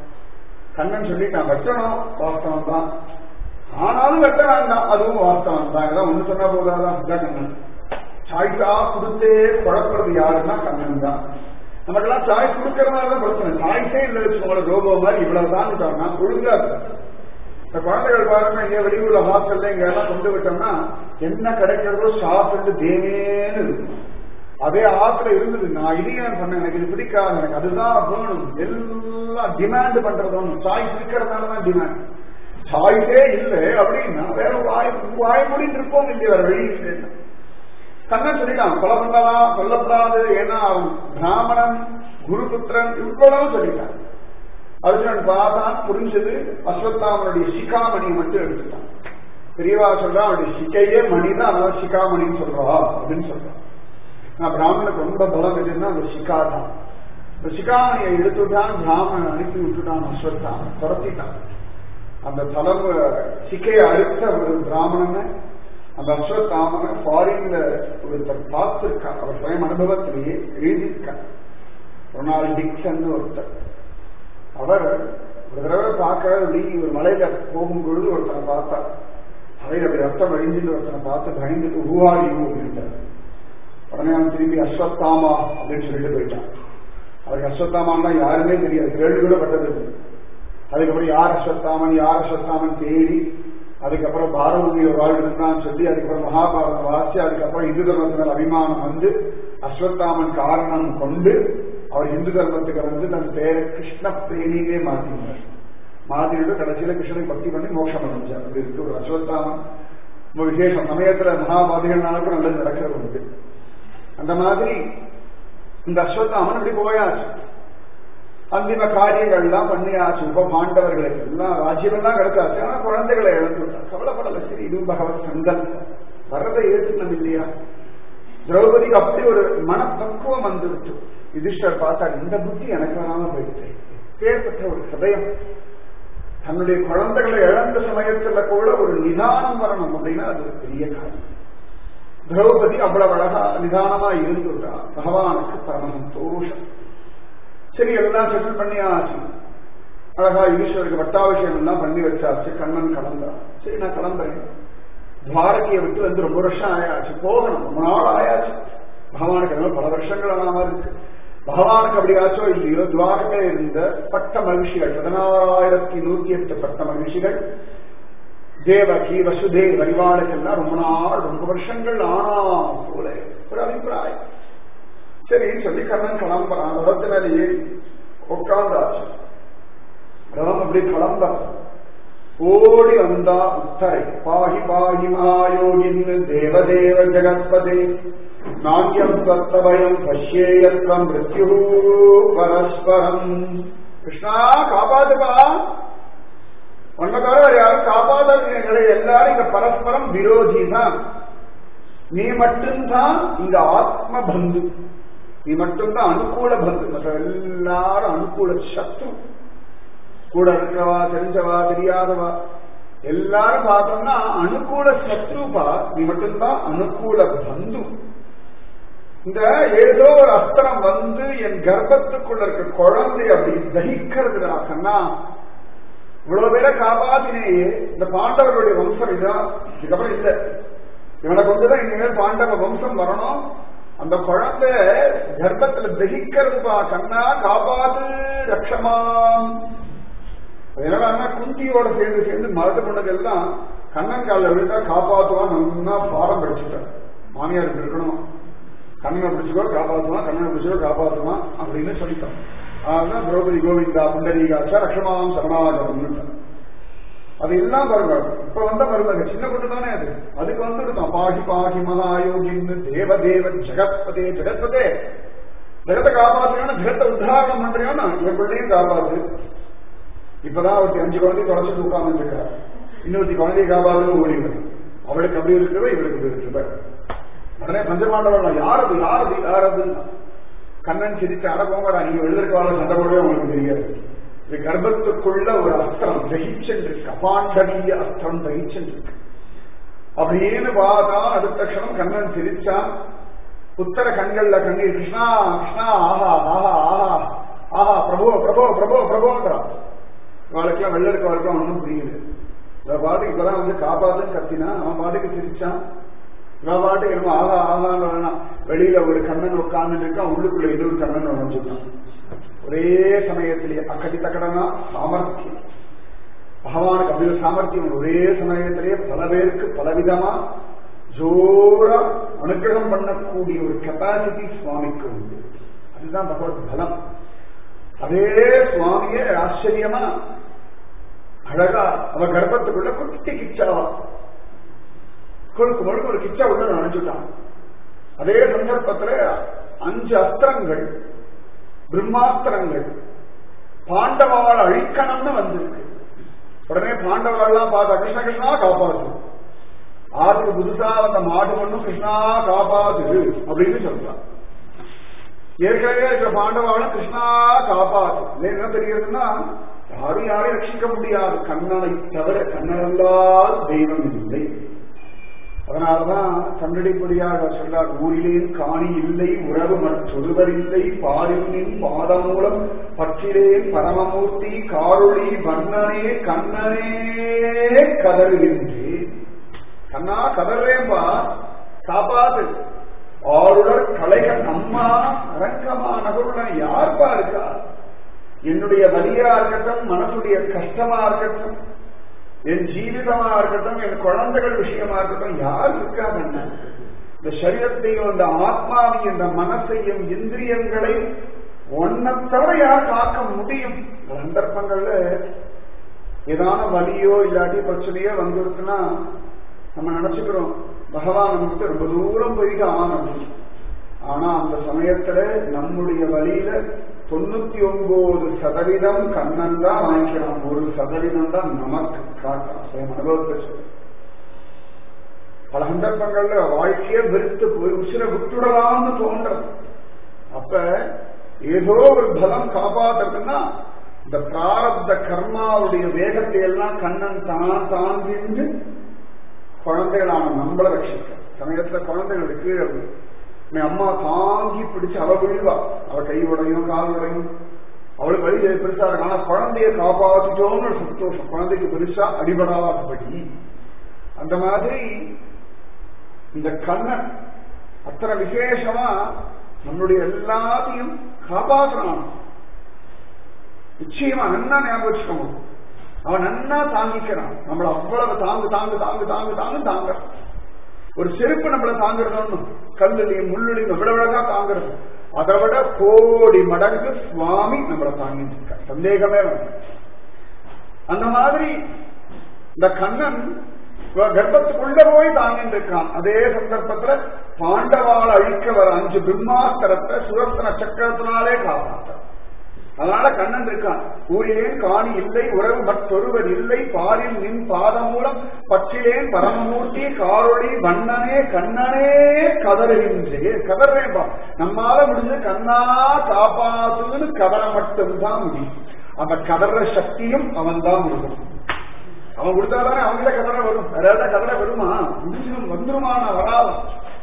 கண்ணன் சொல்லிட்டான் வெட்டணும் வாஸ்தவம் தான் ஆனாலும் வெட்ட வேண்டாம் அதுவும் வாஸ்தவம் தான் ஏதாவது ஒண்ணு சொன்னா போதாதான் இதான் கண்ணன் சாய்ஸா கொடுத்தே குழப்பறது யாருன்னா கண்ணன் தான் நமக்கெல்லாம் சாய்ஸ் கொடுக்கறதுனால தான் பிரச்சனை சாய்ஸே இல்லை வச்சுக்கோங்களேன் ரோபோ மாதிரி இவ்வளவுதான் சொன்னா ஒழுங்கா இந்த குழந்தைகள் பாருங்க இங்க வெளியூர்ல ஹாஸ்டல்ல இங்க எல்லாம் கொண்டு விட்டோம்னா என்ன கிடைக்கிறதோ சாப்பிட்டு தேனேன்னு இருக்கும் அதே ஆத்துல இருந்தது நான் இதையும் பண்ணேன் எனக்கு இது பிடிக்காது எனக்கு அதுதான் வேணும் எல்லாம் டிமாண்ட் பண்றதும் சாய்ஸ் இருக்கிறதுனால தான் டிமாண்ட் சாய்ஸே இல்லை அப்படின்னா வேற வாய் வாய் மூடிட்டு இருப்போம் இல்லையா வேற வழி இல்லை கண்ணன் சொல்லிட்டான் கொலை பண்ணலாம் கொல்லப்படாது ஏன்னா அவன் பிராமணன் குருபுத்திரன் இவ்வளவு சொல்லிட்டான் அர்ஜுனன் பார்த்தான் புரிஞ்சது அஸ்வத்தாமனுடைய சிகாமணியை மட்டும் எடுத்துட்டான் பெரியவா சொல்றான் அவனுடைய சிக்கையே மணிதான் அதனால சிகாமணின்னு சொல்றா அப்படின்னு சொல்றான் நான் பிராமணனுக்கு ரொம்ப பலம் எதுன்னா அந்த சிக்கா தான் இந்த சிகாமணியை எடுத்துட்டான் பிராமணன் அனுப்பி விட்டுட்டான் அஸ்வத்தான் துரத்திட்டான் அந்த தலம் சிக்கையை அழுத்த ஒரு பிராமணனை அந்த அஸ்வத்தாமனை ஃபாரின்ல ஒருத்தர் பார்த்திருக்கான் அவர் சுயம் அனுபவத்திலேயே எழுதியிருக்கார் ரொனால்ட் டிக்சன் ஒருத்தர் அவர் ஒரு தடவை பார்க்க அப்படி ஒரு மலையில போகும்பொழுது ஒருத்தனை பார்த்தார் மலையில அப்படி ரத்தம் வழிஞ்சுட்டு ஒருத்தனை பார்த்து பயந்துட்டு உருவாடியும் அப்படின்ட்டார் உடனே அவன் திரும்பி அஸ்வத்தாமா அப்படின்னு சொல்லிட்டு போயிட்டான் அவருக்கு அஸ்வத்தாமான்னா யாருமே தெரியாது கேள்வி கூட பட்டது அதுக்கப்புறம் யார் அஸ்வத்தாமன் யார் அஸ்வத்தாமன் தேடி அதுக்கப்புறம் பாரதிய வாழ் இருந்தான்னு சொல்லி அதுக்கப்புறம் மகாபாரதம் வாசி அதுக்கப்புறம் இந்து தர்மத்தினர் அபிமானம் வந்து அஸ்வத்தாமன் காரணம் கொண்டு அவர் இந்து தர்மத்துக்கு வந்து தன் பேரை கிருஷ்ண பிரேமியே மாற்றினார் மாத்திட்டு கடைசியில கிருஷ்ணனை பக்தி பண்ணி மோட்சம் அடைஞ்சார் அப்படி இருக்கு ஒரு அஸ்வத்தாமன் ரொம்ப விசேஷம் சமயத்துல மகாபாதிகள்னாலும் நல்லது நடக்கிறது உண்டு அந்த மாதிரி இந்த அஸ்வத்தாமன் அப்படி போயாச்சு அந்திம காரியங்கள் எல்லாம் பண்ணியாச்சு உப பாண்டவர்களுக்கு எல்லாம் ராஜ்யம் எல்லாம் கிடைச்சாச்சு ஆனா குழந்தைகளை இழந்துட்டான் கவலைப்படல சரி இதுவும் பகவத் சங்கல் வர்றதை ஏற்றுக்கணும் இல்லையா திரௌபதிக்கு அப்படி ஒரு மனப்பக்குவம் வந்துவிட்டு யுதிஷ்டர் பார்த்தா இந்த புத்தி எனக்கு வராம போயிடுச்சு பேர்பட்ட ஒரு சதயம் தன்னுடைய குழந்தைகளை இழந்த சமயத்துல கூட ஒரு நிதானம் வரணும் அப்படின்னா அது ஒரு பெரிய காரியம் திரௌபதி அவ்வளவு அழகா நிதானமா இருந்துட்டா பகவானுக்கு பரம சந்தோஷம் சரி எல்லாம் செட்டில் பண்ணியாச்சு அழகா ஈஸ்வருக்கு வட்டாபிஷேகம் எல்லாம் பண்ணி வச்சாச்சு கண்ணன் கலந்தான் சரி நான் கிளம்புறேன் துவாரகையை விட்டு வந்து ரொம்ப வருஷம் ஆயாச்சு போகணும் ரொம்ப நாள் ஆயாச்சு பகவானுக்கு எல்லாம் பல வருஷங்கள் ஆன இருக்கு பகவானுக்கு அப்படியாச்சோ இல்லையோ துவாரகையில் இருந்த பட்ட மகிழ்ச்சிகள் பதினாறாயிரத்தி நூத்தி எட்டு பட்ட மகிழ்ச்சிகள் தேவகி வசுதே வரிவாளுக்கெல்லாம் ரொம்ப நாள் ரொம்ப வருஷங்கள் ஆனா போல ஒரு அபிப்பிராயம் சரி சொல்லி கண்ணன் கிளம்புறான் ரதத்து மேல ஏறி உட்கார்ந்தாச்சு ரதம் அப்படி கிளம்ப ஓடி வந்தா உத்தரை பாகி பாகி மாயோகின் தேவதேவ ஜெகத்பதே நாங்கியம் தத்தபயம் பஷ்யேயத்வம் மிருத்யு பரஸ்பரம் கிருஷ்ணா காப்பாத்துப்பா உன்னை தவிர யாரும் காப்பாதவர்களை எல்லாரும் இங்க பரஸ்பரம் விரோதி தான் நீ மட்டும்தான் இங்க ஆத்ம பந்து நீ மட்டும்தான் அனுகூல பந்து மற்ற எல்லாரும் அனுகூல சத்ரு கூட இருக்கிறவா தெரிஞ்சவா தெரியாதவா எல்லாரும் பார்த்தோம்னா அனுகூல சத்ருபா நீ மட்டும்தான் அனுகூல பந்து இந்த ஏதோ ஒரு அஸ்திரம் வந்து என் கர்ப்பத்துக்குள்ள இருக்க குழந்தை அப்படி தகிக்கிறதுடா கண்ணா இவ்வளவு பேரை காப்பாத்தினேயே இந்த பாண்டவர்களுடைய வம்சம் இதுதான் இதுக்கப்புறம் இல்ல இவனை கொண்டுதான் இனிமேல் பாண்டவ வம்சம் வரணும் அந்த குழந்தை கர்ப்பத்துல தகிக்கிறதுப்பா கண்ணா காப்பாத்து ரக்ஷமாம் என்னடா குந்தியோட சேர்ந்து சேர்ந்து மரத்து பொண்ணுக்கெல்லாம் கண்ணன் காலில் விழுந்தா காப்பாத்துவான் நல்லா பாடம் படிச்சுட்டார் மாமியார் இருக்கணும் கண்ணனை பிடிச்சிக்கோ காப்பாற்றுவான் கண்ணனை பிடிச்சிக்கோ காப்பாற்றுவான் அப்படின்னு சொல்லிட்டான் அதுதான் திரௌபதி கோவிந்தா புண்டரீகாச்சா ரக்ஷமாம் சரணாகரம் அது எல்லாம் பாருங்க இப்ப வந்த பாருங்க சின்ன பொண்ணு தானே அது அதுக்கு வந்துருந்தோம் பாகி பாகி மகாயோகின்னு தேவ தேவ ஜெகத்பதே ஜெகத்பதே ஜெகத்தை காப்பாற்றுனா ஜெகத்தை உத்தாரணம் பண்றியோன்னா என் பிள்ளையும் காப்பாத்து இப்பதான் அவருக்கு அஞ்சு குழந்தை தொடச்சிட்டு உட்கார்ந்து இருக்காரு இன்னொருத்தி குழந்தைய காப்பாத்து ஓடிடுது அவளுக்கு அப்படி இருக்கிறவ இவளுக்கு இப்படி இருக்கிற உடனே பஞ்சபாண்டவர்கள் யாரது யாரது யாரது கண்ணன் சிரிச்சு அட போங்கடா நீங்க எழுதிருக்கால சண்டை போடவே உங்களுக்கு தெரியாது இது கர்ப்பத்துக்குள்ள ஒரு அஸ்திரம் தகிச்சென்றிருக்கு அபாண்டனீய அஸ்திரம் தகிச்சென்றிருக்கு அப்படின்னு பார்த்தா அடுத்த க்ஷணம் கண்ணன் சிரிச்சான் புத்தர கண்கள்ல கண்ணீர் கிருஷ்ணா கிருஷ்ணா ஆஹா ஆஹா ஆஹா ஆஹா பிரபோ பிரபோ பிரபோ பிரபோன்றான் இவளுக்கெல்லாம் வெள்ள இருக்கவளுக்கு ஒன்றும் புரியுது இவன் பாட்டுக்கு இப்பதான் வந்து காப்பாத்துன்னு கத்தினா அவன் பாட்டுக்கு சிரிச்சான் இவன் பாட்டுக்கு என்னமோ ஆகா ஆகான்னு வேணாம் வெளியில ஒரு கண்ணன் உட்கார்ந்து இருக்கான் உள்ளுக்குள்ள இன்னொரு கண்ணன் நுழைஞ்சுட்டான் ஒரே சமயத்திலேயே அக்கடி தக்கடனா சாமர்த்தியம் பகவானுக்கு அப்படி ஒரு சாமர்த்தியம் ஒரே சமயத்திலேயே பல பேருக்கு பலவிதமா ஜோரா அனுகிரகம் பண்ணக்கூடிய ஒரு கெப்பாசிட்டி சுவாமிக்கு உண்டு அதுதான் பகவத் பலம் அதே சுவாமிய ஆச்சரியமா அழகா அவ கர்ப்பத்துக்குள்ள குட்டி கிச்சாவா கொழுக்கு முழுக்க ஒரு கிச்சா உள்ள நினைச்சுட்டான் அதே சந்தர்ப்பத்துல அஞ்சு அஸ்திரங்கள் பிரம்மாஸ்திரங்கள் பாண்டவாள் அழிக்கணும்னு வந்திருக்கு உடனே பாண்டவாள்லாம் பார்த்தா கிருஷ்ண கிருஷ்ணா காப்பாத்து ஆத்துக்கு புதுசா வந்த மாடு ஒண்ணும் கிருஷ்ணா காப்பாத்து அப்படின்னு சொல்றான் ஏற்கனவே இருக்கிற பாண்டவாளும் கிருஷ்ணா காப்பாத்து என்ன தெரிகிறதுன்னா யாரும் யாரையும் ரட்சிக்க முடியாது கண்ணனை தவிர கண்ணனல்லால் தெய்வம் இல்லை அதனாலதான் சண்டடிப்படியாக சொல்றார் ஊரிலேன் காணி இல்லை உறவு மற்றொருவர் இல்லை பாரினின் பாதம் மூலம் பற்றிலேன் பரமமூர்த்தி காரொளி வண்ணனே கண்ணனே கதறுகின்றேன் கண்ணா கதறேன்பா காப்பாது ஆளுடர் கலைகள் அம்மா அரங்கமா நகருடன் யார்பா இருக்கா என்னுடைய வலியா இருக்கட்டும் மனசுடைய கஷ்டமா இருக்கட்டும் என் ஜீவிதமா இருக்கட்டும் என் குழந்தைகள் விஷயமா இருக்கட்டும் யார் இருக்காங்க இந்த சரீரத்தையும் இந்த ஆத்மாவையும் இந்த மனசையும் இந்திரியங்களை ஒன்ன தவிர யார் காக்க முடியும் சந்தர்ப்பங்கள்ல ஏதான வலியோ இல்லாட்டி பிரச்சனையோ வந்துருக்குன்னா நம்ம நினைச்சுக்கிறோம் பகவான் நமக்கு ரொம்ப தூரம் போயிட்டு ஆனோம் ஆனா அந்த சமயத்துல நம்முடைய வழியில தொண்ணூத்தி ஒன்பது சதவீதம் கண்ணன் தான் வாங்கிக்கலாம் ஒரு சதவீதம் தான் நமக்கு காட்டலாம் சுயம் அனுபவத்தை சொல்லு பல சந்தர்ப்பங்கள்ல வாழ்க்கையே வெறுத்து போய் உசிர விட்டுடலாம்னு தோன்றது அப்ப ஏதோ ஒரு பலம் காப்பாத்துறதுன்னா இந்த பிராரப்த கர்மாவுடைய வேகத்தை எல்லாம் கண்ணன் தான் தாங்கிட்டு குழந்தைகளான நம்மள ரட்சிக்க சமயத்துல குழந்தைகளுக்கு கீழே என் அம்மா தாங்கி பிடிச்சு அவ விழுவா அவ கை உடையும் கால் உடையும் அவளுக்கு வழி பெருசா இருக்கு ஆனா குழந்தைய காப்பாத்திட்டோம்னு ஒரு சந்தோஷம் குழந்தைக்கு பெருசா அடிபடாதபடி அந்த மாதிரி இந்த கண்ணன் அத்தனை விசேஷமா நம்மளுடைய எல்லாத்தையும் காப்பாற்றணும் நிச்சயமா நல்லா ஞாபகம் வச்சுக்கணும் அவன் நன்னா தாங்கிக்கிறான் நம்மள அவ்வளவு தாங்கு தாங்கு தாங்கு தாங்கு தாங்கு தாங்குறான் ஒரு செருப்பு நம்மள தாங்குறதுன்னு கல்லுலையும் முள்ளுலையும் எவ்வளவு அழகா தாங்குறது அதை விட கோடி மடங்கு சுவாமி நம்மளை தாங்கிட்டு இருக்கார் சந்தேகமே வேண்டாம் அந்த மாதிரி இந்த கண்ணன் கர்ப்பத்துக்குள்ள போய் தாங்கிட்டு இருக்கான் அதே சந்தர்ப்பத்துல பாண்டவால் அழிக்க வர அஞ்சு பிரம்மாஸ்திரத்தை சுதர்சன சக்கரத்தினாலே காப்பாற்றான் அதனால கண்ணன் இருக்கான் ஊரிலேன் காணி இல்லை உறவு மற்றொருவர் இல்லை பாரில் நின் பாதம் மூலம் பற்றிலேன் பரமமூர்த்தி காரொளி வண்ணனே கண்ணனே கதறுகின்றேன் கதறேன்பா நம்மால முடிஞ்ச கண்ணா காப்பாத்துன்னு கதற மட்டும்தான் முடியும் அந்த கதற சக்தியும் அவன் தான் கொடுக்கணும் அவன் கொடுத்தாதானே அவங்கள கதற வரும் வேற கதற வருமா முடிஞ்சிடும் வந்துருமான வராது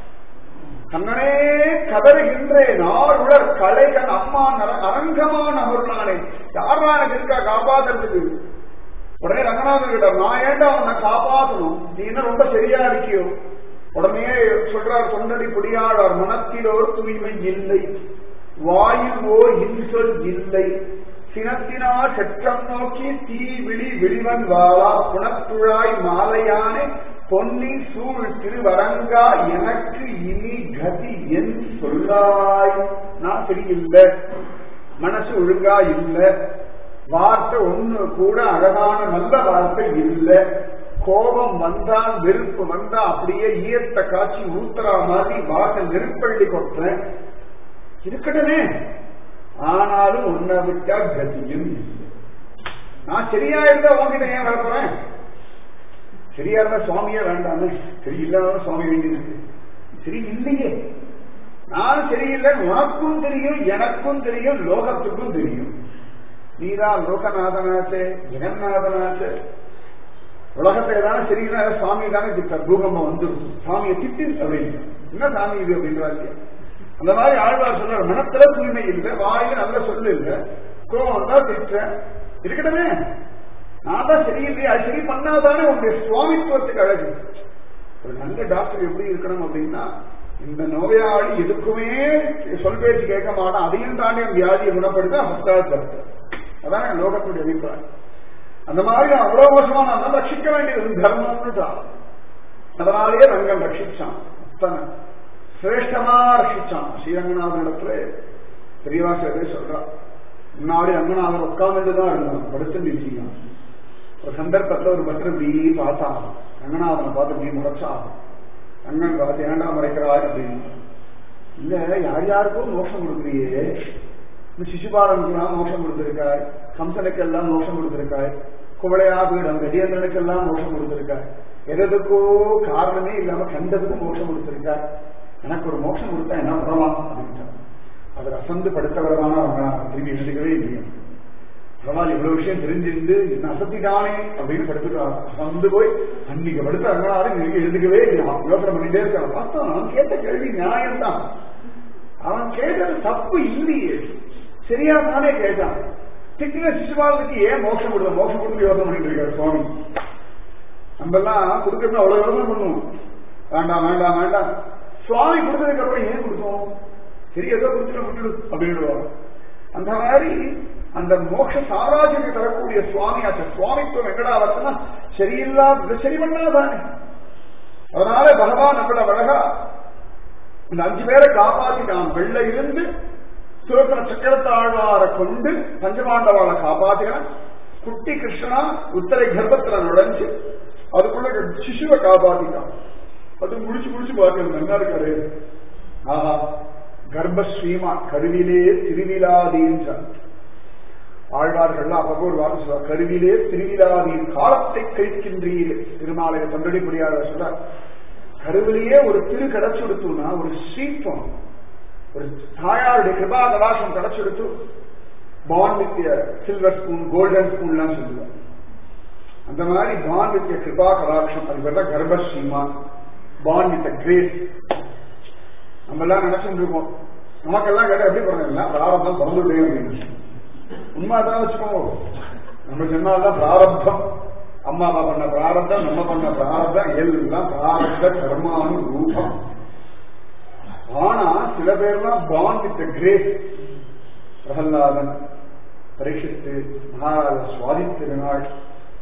கண்ணனே கதறுகின்றேன் நாள் உலர் கலைகன் அம்மா அரங்கமான அமர்னானே யாரா எனக்கு இருக்கா காப்பாத்துறதுக்கு உடனே ரங்கநாதன் கிட்ட நான் ஏன்டா உன்னை காப்பாத்தணும் நீ என்ன ரொம்ப சரியா இருக்கியோ உடனே சொல்றார் தொண்டடி குடியாடார் மனத்திலோர் தூய்மை இல்லை வாயில் ஓர் இன்சொல் இல்லை சினத்தினால் செற்றம் நோக்கி தீ விழி விழிவன் வாழா புனத்துழாய் மாலையானே பொன்னி சூழ் திருவரங்கா எனக்கு இனி கதி என் சொல்லாய் நான் சரியில்லை மனசு ஒழுங்கா இல்லை வார்த்தை ஒண்ணு கூட அழகான நல்ல வார்த்தை இல்லை கோபம் வந்தால் வெறுப்பு வந்தா அப்படியே ஈயத்தை காட்சி ஊத்துறா மாதிரி வார்த்தை நெருப்பள்ளி கொட்டுறேன் இருக்கட்டுமே ஆனாலும் உன்னை விட்டா கதியும் இல்லை நான் சரியா இருந்தா உங்ககிட்ட ஏன் வளர்ப்புறேன் சரியா இருந்தா சுவாமியே வேண்டாமே சரி இல்லாத சுவாமி வேண்டியிருக்கு சரி இல்லையே நான் சரியில்லை உனக்கும் தெரியும் எனக்கும் தெரியும் லோகத்துக்கும் தெரியும் நீதான் லோகநாதனாச்சே ஜெகநாதனாச்சே உலகத்துல தானே சரியில்லை சுவாமி தானே திட்டார் பூகம்பம் வந்து சுவாமியை திட்டு அப்படின்னு என்ன சாமி இது அப்படின்றாரு அந்த மாதிரி ஆழ்வார் சொல்றார் மனத்துல தூய்மை இல்லை வாயில நல்ல சொல்லு இல்லை கோபம் தான் திட்டுறேன் இருக்கட்டுமே நான் தான் சரியில்லையா அது சரி பண்ணாதானே உங்களுடைய சுவாமித்துவத்துக்கு அழகு ஒரு நல்ல டாக்டர் எப்படி இருக்கணும் அப்படின்னா இந்த நோயாளி எதுக்குமே சொல் பேச்சு கேட்க மாட்டான் அதையும் தாண்டி அந்த வியாதியை குணப்படுத்த ஃபர்ஸ்ட் டாக்டர் அதான் லோகத்துடைய அபிப்பிராயம் அந்த மாதிரி அவ்வளவு மோசமா நான் ரட்சிக்க வேண்டியது தர்மம்னு தான் அதனாலேயே ரங்கம் ரட்சிச்சான் அத்தனை சிரேஷ்டமா ரட்சிச்சான் ஸ்ரீரங்கநாதனிடத்துல பெரியவாசரே சொல்றான் முன்னாடி ரங்கநாதன் உட்கார்ந்து தான் இருந்தான் படுத்து நிற்கிறான் ஒரு சந்தர்ப்பத்துல ஒரு பட்டர் இப்படி பார்த்தான் ரங்கநாதனை பார்த்து இப்படி முறைச்சான் ரங்கன் பார்த்து ஏண்டா மறைக்கிறாய் அப்படின்னு இல்ல யார் யாருக்கும் மோட்சம் கொடுக்குறியே சிசுபாலனுக்கெல்லாம் மோட்சம் கொடுத்திருக்காய் கம்சனுக்கெல்லாம் மோட்சம் கொடுத்திருக்காய் குவளையா பீடம் கஜேந்திரனுக்கெல்லாம் மோட்சம் கொடுத்திருக்காய் எதுக்கோ காரணமே இல்லாம கண்டதுக்கும் மோட்சம் கொடுத்திருக்காய் எனக்கு ஒரு மோட்சம் கொடுத்தா என்ன பண்ணலாம் அப்படின்ட்டார் அது அசந்து படுத்தவரமான ரங்கநாதன் திரும்பி எழுதுக்கவே இல்லையா பரவாயில்ல இவ்வளவு விஷயம் தெரிஞ்சிருந்து என்ன அசத்திட்டானே அப்படின்னு படுத்துட்டான் அசந்து போய் அன்னைக்கு படுத்த ரங்கநாதன் இன்னைக்கு எழுதுக்கவே இல்லையா யோசனை பண்ணிட்டே இருக்கான் பார்த்தோம் அவன் கேட்ட கேள்வி நியாயம்தான் அவன் கேட்டது தப்பு இல்லையே சரியா தானே கேட்டான் திட்டின சிசுபாலனுக்கு ஏன் மோட்சம் கொடுத்த மோட்சம் கொடுத்து யோசனை பண்ணிட்டு இருக்காரு சுவாமி நம்ம எல்லாம் கொடுக்கணும் அவ்வளவு யோசனை பண்ணுவோம் வேண்டாம் வேண்டாம் வேண்டாம் சுவாமி கொடுத்ததுக்கு அப்புறம் ஏன் கொடுத்தோம் சரி ஏதோ கொடுத்துட்டு விட்டுடு அப்படின்னு அந்த மாதிரி அந்த மோட்ச சாம்ராஜ்யத்தை தரக்கூடிய சுவாமி அந்த சுவாமித்துவம் எங்கடா வரணும்னா சரியில்லாத சரி பண்ணாதானே அதனால பகவான் நம்மள அழகா இந்த அஞ்சு பேரை காப்பாத்திட்டான் வெள்ள இருந்து சுரத்தன சக்கரத்தை ஆழ்வார கொண்டு பஞ்சபாண்டவாளை காப்பாத்தினான் குட்டி கிருஷ்ணா உத்தரை கர்ப்பத்துல நுழைஞ்சு அதுக்குள்ள சிசுவை காப்பாத்திட்டான் அது முடிச்சு முடிச்சு பார்க்கணும் நல்லா இருக்காரு ஆஹா கர்ப்பஸ்ரீமா கருவிலே திருவிழாதீன்றார் ஆழ்வார்கள்லாம் அப்பப்போ ஒரு வார்த்தை சொல்றார் கருவிலே திருவிழாதீன் காலத்தை கழிக்கின்றீர் திருமாலய தொண்டடி முடியாத சொல்ற கருவிலேயே ஒரு திரு கிடைச்சுடுத்துனா ஒரு ஸ்ரீத்வம் ஒரு தாயாருடைய கிருபா கலாசம் கிடைச்சுடுத்து born with the silver spoon golden ஸ்பூன்லாம் சொல்லுவார் அந்த மாதிரி பான் வித்திய கிருபா கலாட்சம் அது பேர் கர்ப்பஸ்ரீமான் பான் வித் கிரேஸ் நம்ம எல்லாம் நினைச்சுட்டு இருக்கோம் நமக்கெல்லாம் கேட்ட எப்படி பிறந்தா பிராரப்தம் பிறந்துட்டே அப்படின்னு உண்மை அதான் வச்சுக்கோங்க நம்ம ஜென்மாலாம் பிராரப்தம் அம்மா அப்பா பண்ண பிராரப்தம் நம்ம பண்ண பிராரப்தம் எல்லாம் பிராரப்த கர்மானு ரூபம் ஆனா சில பேர்லாம் பாண்ட் வித் கிரேஸ் பிரகல்லாதன் பரீட்சித்து மகாராஜ சுவாதி திருநாள்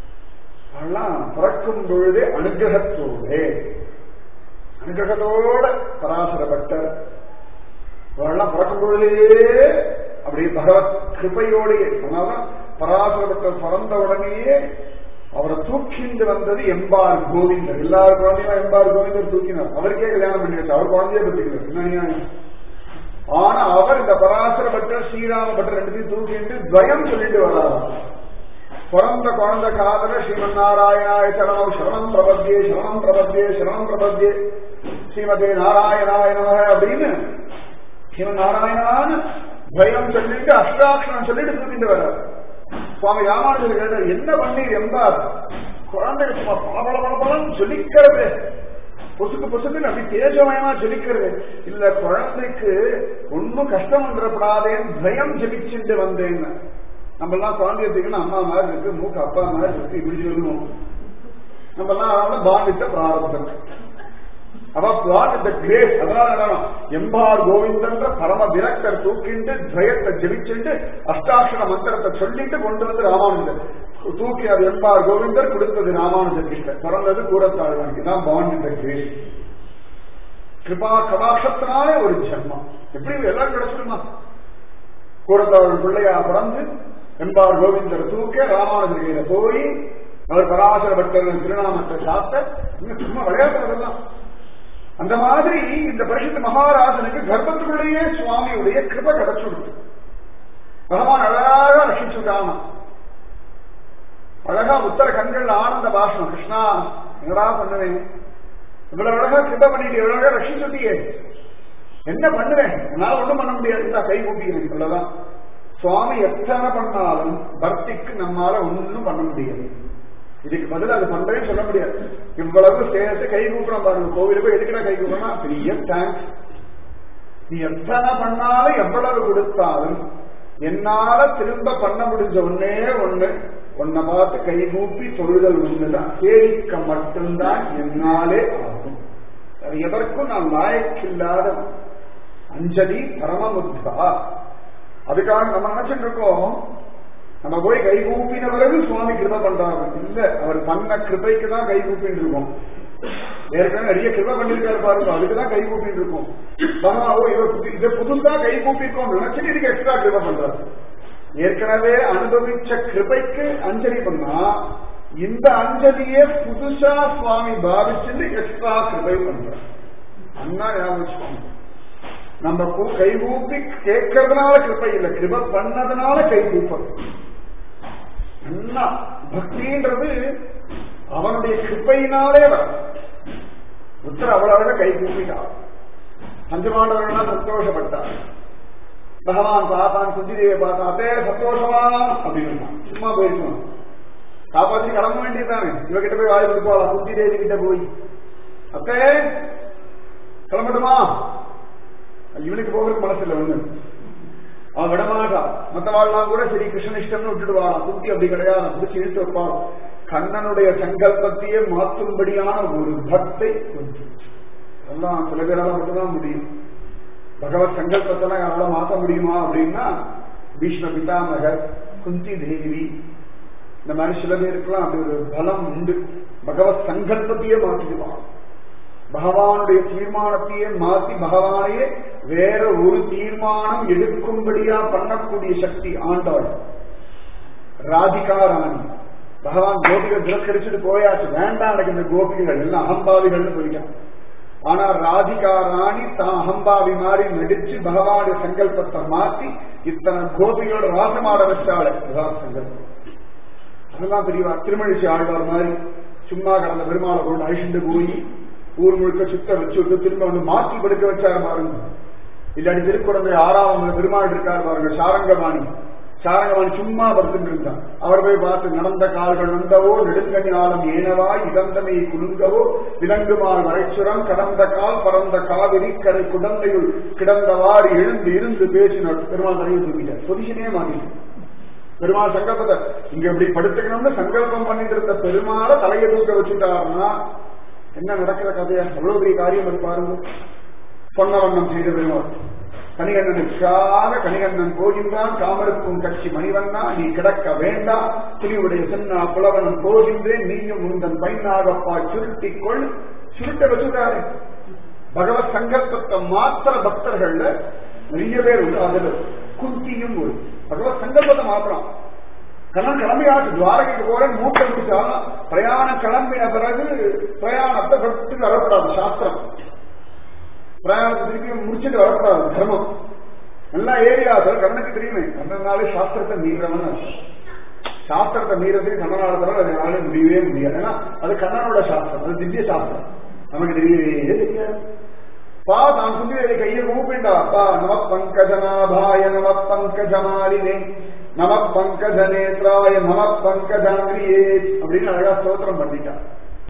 அதெல்லாம் பிறக்கும் பொழுதே அனுகிரகத்தோடு அனுகிரகத்தோட பராசரப்பட்டர் அவரெல்லாம் பிறக்கும் பொழுதே அப்படியே பகவத் கிருப்பையோடையே அதனால்தான் பராசரப்பட்டர் பிறந்த உடனேயே அவரை தூக்கிண்டு வந்தது எம்பார் கோவிந்தர் எல்லார் குழந்தையும் எம்பார் கோவிந்தர் தூக்கினார் அவருக்கே கல்யாணம் பண்ணி வச்சு அவர் குழந்தைய பத்திக்கிறார் என்ன நியாயம்? ஆனா அவர் இந்த பராசர பட்டர் ஸ்ரீராம பட்டர் ரெண்டுத்தையும் தூக்கிட்டு துவயம் சொல்லிட்டு வர்றாரு பிறந்த குழந்தை காதல ஸ்ரீமன் நாராயணாய சரணம் சரணம் பிரபத்தியே சரணம் பிரபத்தியே சரணம் பிரபத்தியே ஸ்ரீமதே நாராயணாய நமக அப்படின்னு ஸ்ரீமன் நாராயணான்னு துவயம் சொல்லிட்டு அஷ்டாட்சரம் சொல்லிட்டு தூக்கிட்டு வர்றாரு சுவாமி ராமானுஜர் கேட்டார் என்ன பண்ணீர் என்பார் குழந்தை சும்மா பல பல பலன்னு சொல்லிக்கிறது பொசுக்கு பொசுக்குன்னு அப்படி தேஜமயமா ஜெபிக்கிறது இல்ல குழந்தைக்கு ஒன்னும் கஷ்டம் வந்துடப்படாதேன்னு பயம் ஜெபிச்சுட்டு வந்தேன்னு நம்ம எல்லாம் குழந்தைய தூக்கணும் அம்மா மாதிரி இருக்கு மூக்கு அப்பா மாதிரி இருக்கு இப்படி சொல்லணும் நம்ம எல்லாம் அதனால பாண்டித்த பிராரத்தம் அவ பிளாட் கிரேஸ் அதனால என்ன எம்பார் கோவிந்தன்ற பரம விரக்தர் தூக்கிண்டு துவயத்தை ஜெபிச்சுண்டு அஷ்டாட்சர மந்திரத்தை சொல்லிட்டு கொண்டு வந்து ராமானுஜர் தூக்கி அது எம்பார் கோவிந்தர் கொடுத்தது ராமானுஜர் கிட்ட பிறந்தது கூடத்தாழ்வான் இதான் பாண்டித்த கிரேஸ் கிருபா கடாட்சத்தினாலே ஒரு ஜென்மம் எப்படி எல்லாம் கிடைச்சிருமா கூடத்தாழ்வன் பிள்ளையா பிறந்து எம்பார் கோவிந்தர் தூக்க ராமானுஜர் கையில போய் அவர் பராசர பக்தர்கள் திருநாமத்தை சாத்த இன்னும் சும்மா விளையாடுறதெல்லாம் அந்த மாதிரி இந்த பரிசுத்த மகாராஜனுக்கு கர்ப்பத்துக்குள்ளேயே சுவாமியுடைய கிருப கிடைச்சுடுது பகவான் அழகா ரசிச்சுட்டான் அழகா உத்தர கண்கள் ஆனந்த பாஷணம் கிருஷ்ணா என்னடா பண்ணுவேன் இவ்வளவு அழகா கிருப பண்ணிட்டு எவ்வளவு அழகா ரசிச்சுட்டியே என்ன பண்ணுவேன் என்னால ஒண்ணும் பண்ண முடியாது கை கூப்பிக்கிறேன் இவ்வளவுதான் சுவாமி எத்தனை பண்ணாலும் பக்திக்கு நம்மால ஒண்ணும் பண்ண முடியாது இதுக்கு பதில் அது பண்றேன்னு சொல்ல முடியாது இவ்வளவு சேர்த்து கை கூப்பிடும் பாருங்க கோவிலுக்கு எதுக்குடா கை கூப்பிடனா பெரிய தேங்க்ஸ் நீ எத்தனை பண்ணாலும் எவ்வளவு கொடுத்தாலும் என்னால திரும்ப பண்ண முடிஞ்ச ஒன்னே ஒண்ணு உன்னை பார்த்து கை கூப்பி தொழுதல் ஒண்ணுதான் சேரிக்க மட்டும்தான் என்னாலே ஆகும் அது எதற்கும் நான் லாயக்கில்லாத அஞ்சலி பரமமுத்தா அதுக்காக நம்ம நினைச்சிட்டு இருக்கோம் நம்ம போய் கை கூப்பின பிறகு சுவாமி கிருப பண்றாங்க இல்ல அவர் பண்ண கிருபைக்கு தான் கை கூப்பின்னு இருக்கோம் ஏற்கனவே நிறைய கிருப பண்ணிருக்காரு பாருங்க அதுக்கு தான் கை கூப்பின்னு இருக்கோம் பகவான் இவர் இதை புதுசா கை கூப்பிருக்கோம் நினைச்சிட்டு இதுக்கு எக்ஸ்ட்ரா கிருப பண்றாரு ஏற்கனவே அனுபவிச்ச கிருபைக்கு அஞ்சலி பண்ணா இந்த அஞ்சலியே புதுசா சுவாமி பாவிச்சுட்டு எக்ஸ்ட்ரா கிருபை பண்றார் அண்ணா ஞாபகம் நம்ம கை கூப்பி கேட்கறதுனால கிருப்பை இல்லை கிருப பண்ணதுனால கை கூப்பது அண்ணா பக்தின்றது அவனுடைய கிருப்பையினாலே வரும் புத்தர் அவ்வளவு கை கூப்பிட்டார் பஞ்சமாண்டவர்கள்லாம் சந்தோஷப்பட்டார் பகவான் பார்த்தான் குஞ்சிதேவியை பார்த்தான் அதே சந்தோஷமா அப்படின்னு சும்மா போயிருக்கணும் காப்பாற்றி கிளம்ப வேண்டியதுதானே இவகிட்ட போய் வாய் கொடுப்பாளா குஞ்சிதேவி கிட்ட போய் அத்தே கிளம்பட்டுமா இவனுக்கு போகிறதுக்கு மனசு இல்லை ஒண்ணு அவன் விடமாட்டான் மற்றவாள்லாம் கூட சரி கிருஷ்ணனிஷ்டம்னு விட்டுடுவான் குட்டி அப்படி கிடையாது பிடிச்சி இழுத்து வைப்பான் கண்ணனுடைய சங்கல்பத்தையே மாற்றும்படியான ஒரு பக்தை அதெல்லாம் சில பேரால மட்டும்தான் முடியும் பகவத் சங்கல்பத்தெல்லாம் யாரால மாற்ற முடியுமா அப்படின்னா பீஷ்ம பிதாமகர் குந்தி தேவி இந்த மாதிரி சில பேருக்குலாம் அப்படி ஒரு பலம் உண்டு பகவத் சங்கல்பத்தையே மாற்றிடுவான் பகவானுடைய தீர்மானத்தையே மாற்றி பகவானையே வேற ஒரு தீர்மானம் எடுக்கும்படியா பண்ணக்கூடிய சக்தி ஆண்டாள் ராதிகா ராணி பகவான் கோபிகள் திரஸ்கரிச்சுட்டு போயாச்சு வேண்டாம் எனக்கு இந்த கோபிகள் எல்லாம் அகம்பாவிகள்னு போயிட்டான் ஆனா ராதிகா ராணி தான் அகம்பாவி மாதிரி நடிச்சு பகவானுடைய சங்கல்பத்தை மாற்றி இத்தனை கோபிகளோட ராசமாட வச்சாள் சங்கல்பம் அதெல்லாம் தெரியவா திருமழிச்சி ஆழ்வார் மாதிரி சும்மா கடந்த பெருமாளை கொண்டு அழிச்சுட்டு போய் ஊர் முழுக்க சுத்த வச்சு விட்டு திரும்ப வந்து மாற்றி படுக்க வச்சாரு பாருங்க இல்லாட்டி திருக்குழந்தை ஆறாவது பெருமாள் இருக்காரு பாருங்க சாரங்கபாணி சாரங்கபாணி சும்மா படுத்துட்டு இருந்தான் அவர் போய் பார்த்து நடந்த கால்கள் வந்தவோ நெடுங்கஞாலம் ஏனவா இகந்தமை குலுங்கவோ விலங்குமால் வரைச்சுரம் கடந்த கால் பறந்த காவிரி கரை குடந்தையுள் கிடந்தவாறு எழுந்து இருந்து பேசினார் பெருமாள் தலையை தூக்கிட்டார் பொசிஷனே மாறிட்டு பெருமாள் சங்கல்பத்தை இங்க இப்படி படுத்துக்கணும்னு சங்கல்பம் பண்ணிட்டு இருந்த பெருமாளை தலையை தூக்க வச்சுட்டாருன்னா என்ன நடக்கிற கதையா அவ்வளவு பெரிய காரியம் அது பாருங்க பொன்னவண்ணம் செய்த பெருமாள் கணிகண்ணனுக்காக கணிகண்ணன் போகின்றான் காமருக்கும் கட்சி மணிவண்ணா நீ கிடக்க வேண்டாம் புலியுடைய சின்ன புலவனும் போகின்றேன் நீயும் உந்தன் பைனாகப்பா சுருட்டிக் கொள் சுருட்ட வச்சுட்டாரு பகவத் சங்கல்பத்தை மாத்திர பக்தர்கள்ல நிறைய பேர் உண்டு அதுல குந்தியும் ஒரு பகவத் சங்கல்பத்தை மாத்திரம் கண்ணன் கிளம்பியாச்சு துவாரகைக்கு போறேன் மூட்டை முடிச்சாலும் பிரயாணம் கிளம்பின பிறகு பிரயாணத்தை படுத்து வரக்கூடாது சாஸ்திரம் பிரயாணத்தை திருப்பி முடிச்சுட்டு வரக்கூடாது தர்மம் நல்லா ஏரியாக்கள் கண்ணனுக்கு தெரியுமே கண்ணனாலே சாஸ்திரத்தை மீறவன் அர்த்தம். சாஸ்திரத்தை மீறதுக்கு கண்ணனால தவிர அதனால முடியவே முடியாது ஏன்னா அது கண்ணனோட சாஸ்திரம் அது திவ்ய சாஸ்திரம் நமக்கு தெரியவே தெரியாது பா நான் சொல்லி கையை கூப்பிண்டா அப்பா நம பங்கஜநாபாய நம பங்கஜமாலினே நம பங்கஜ நேத்ராய நம பங்கஜாங்கிரியே அப்படின்னு அழகா ஸ்தோத்திரம் பண்ணிட்டான்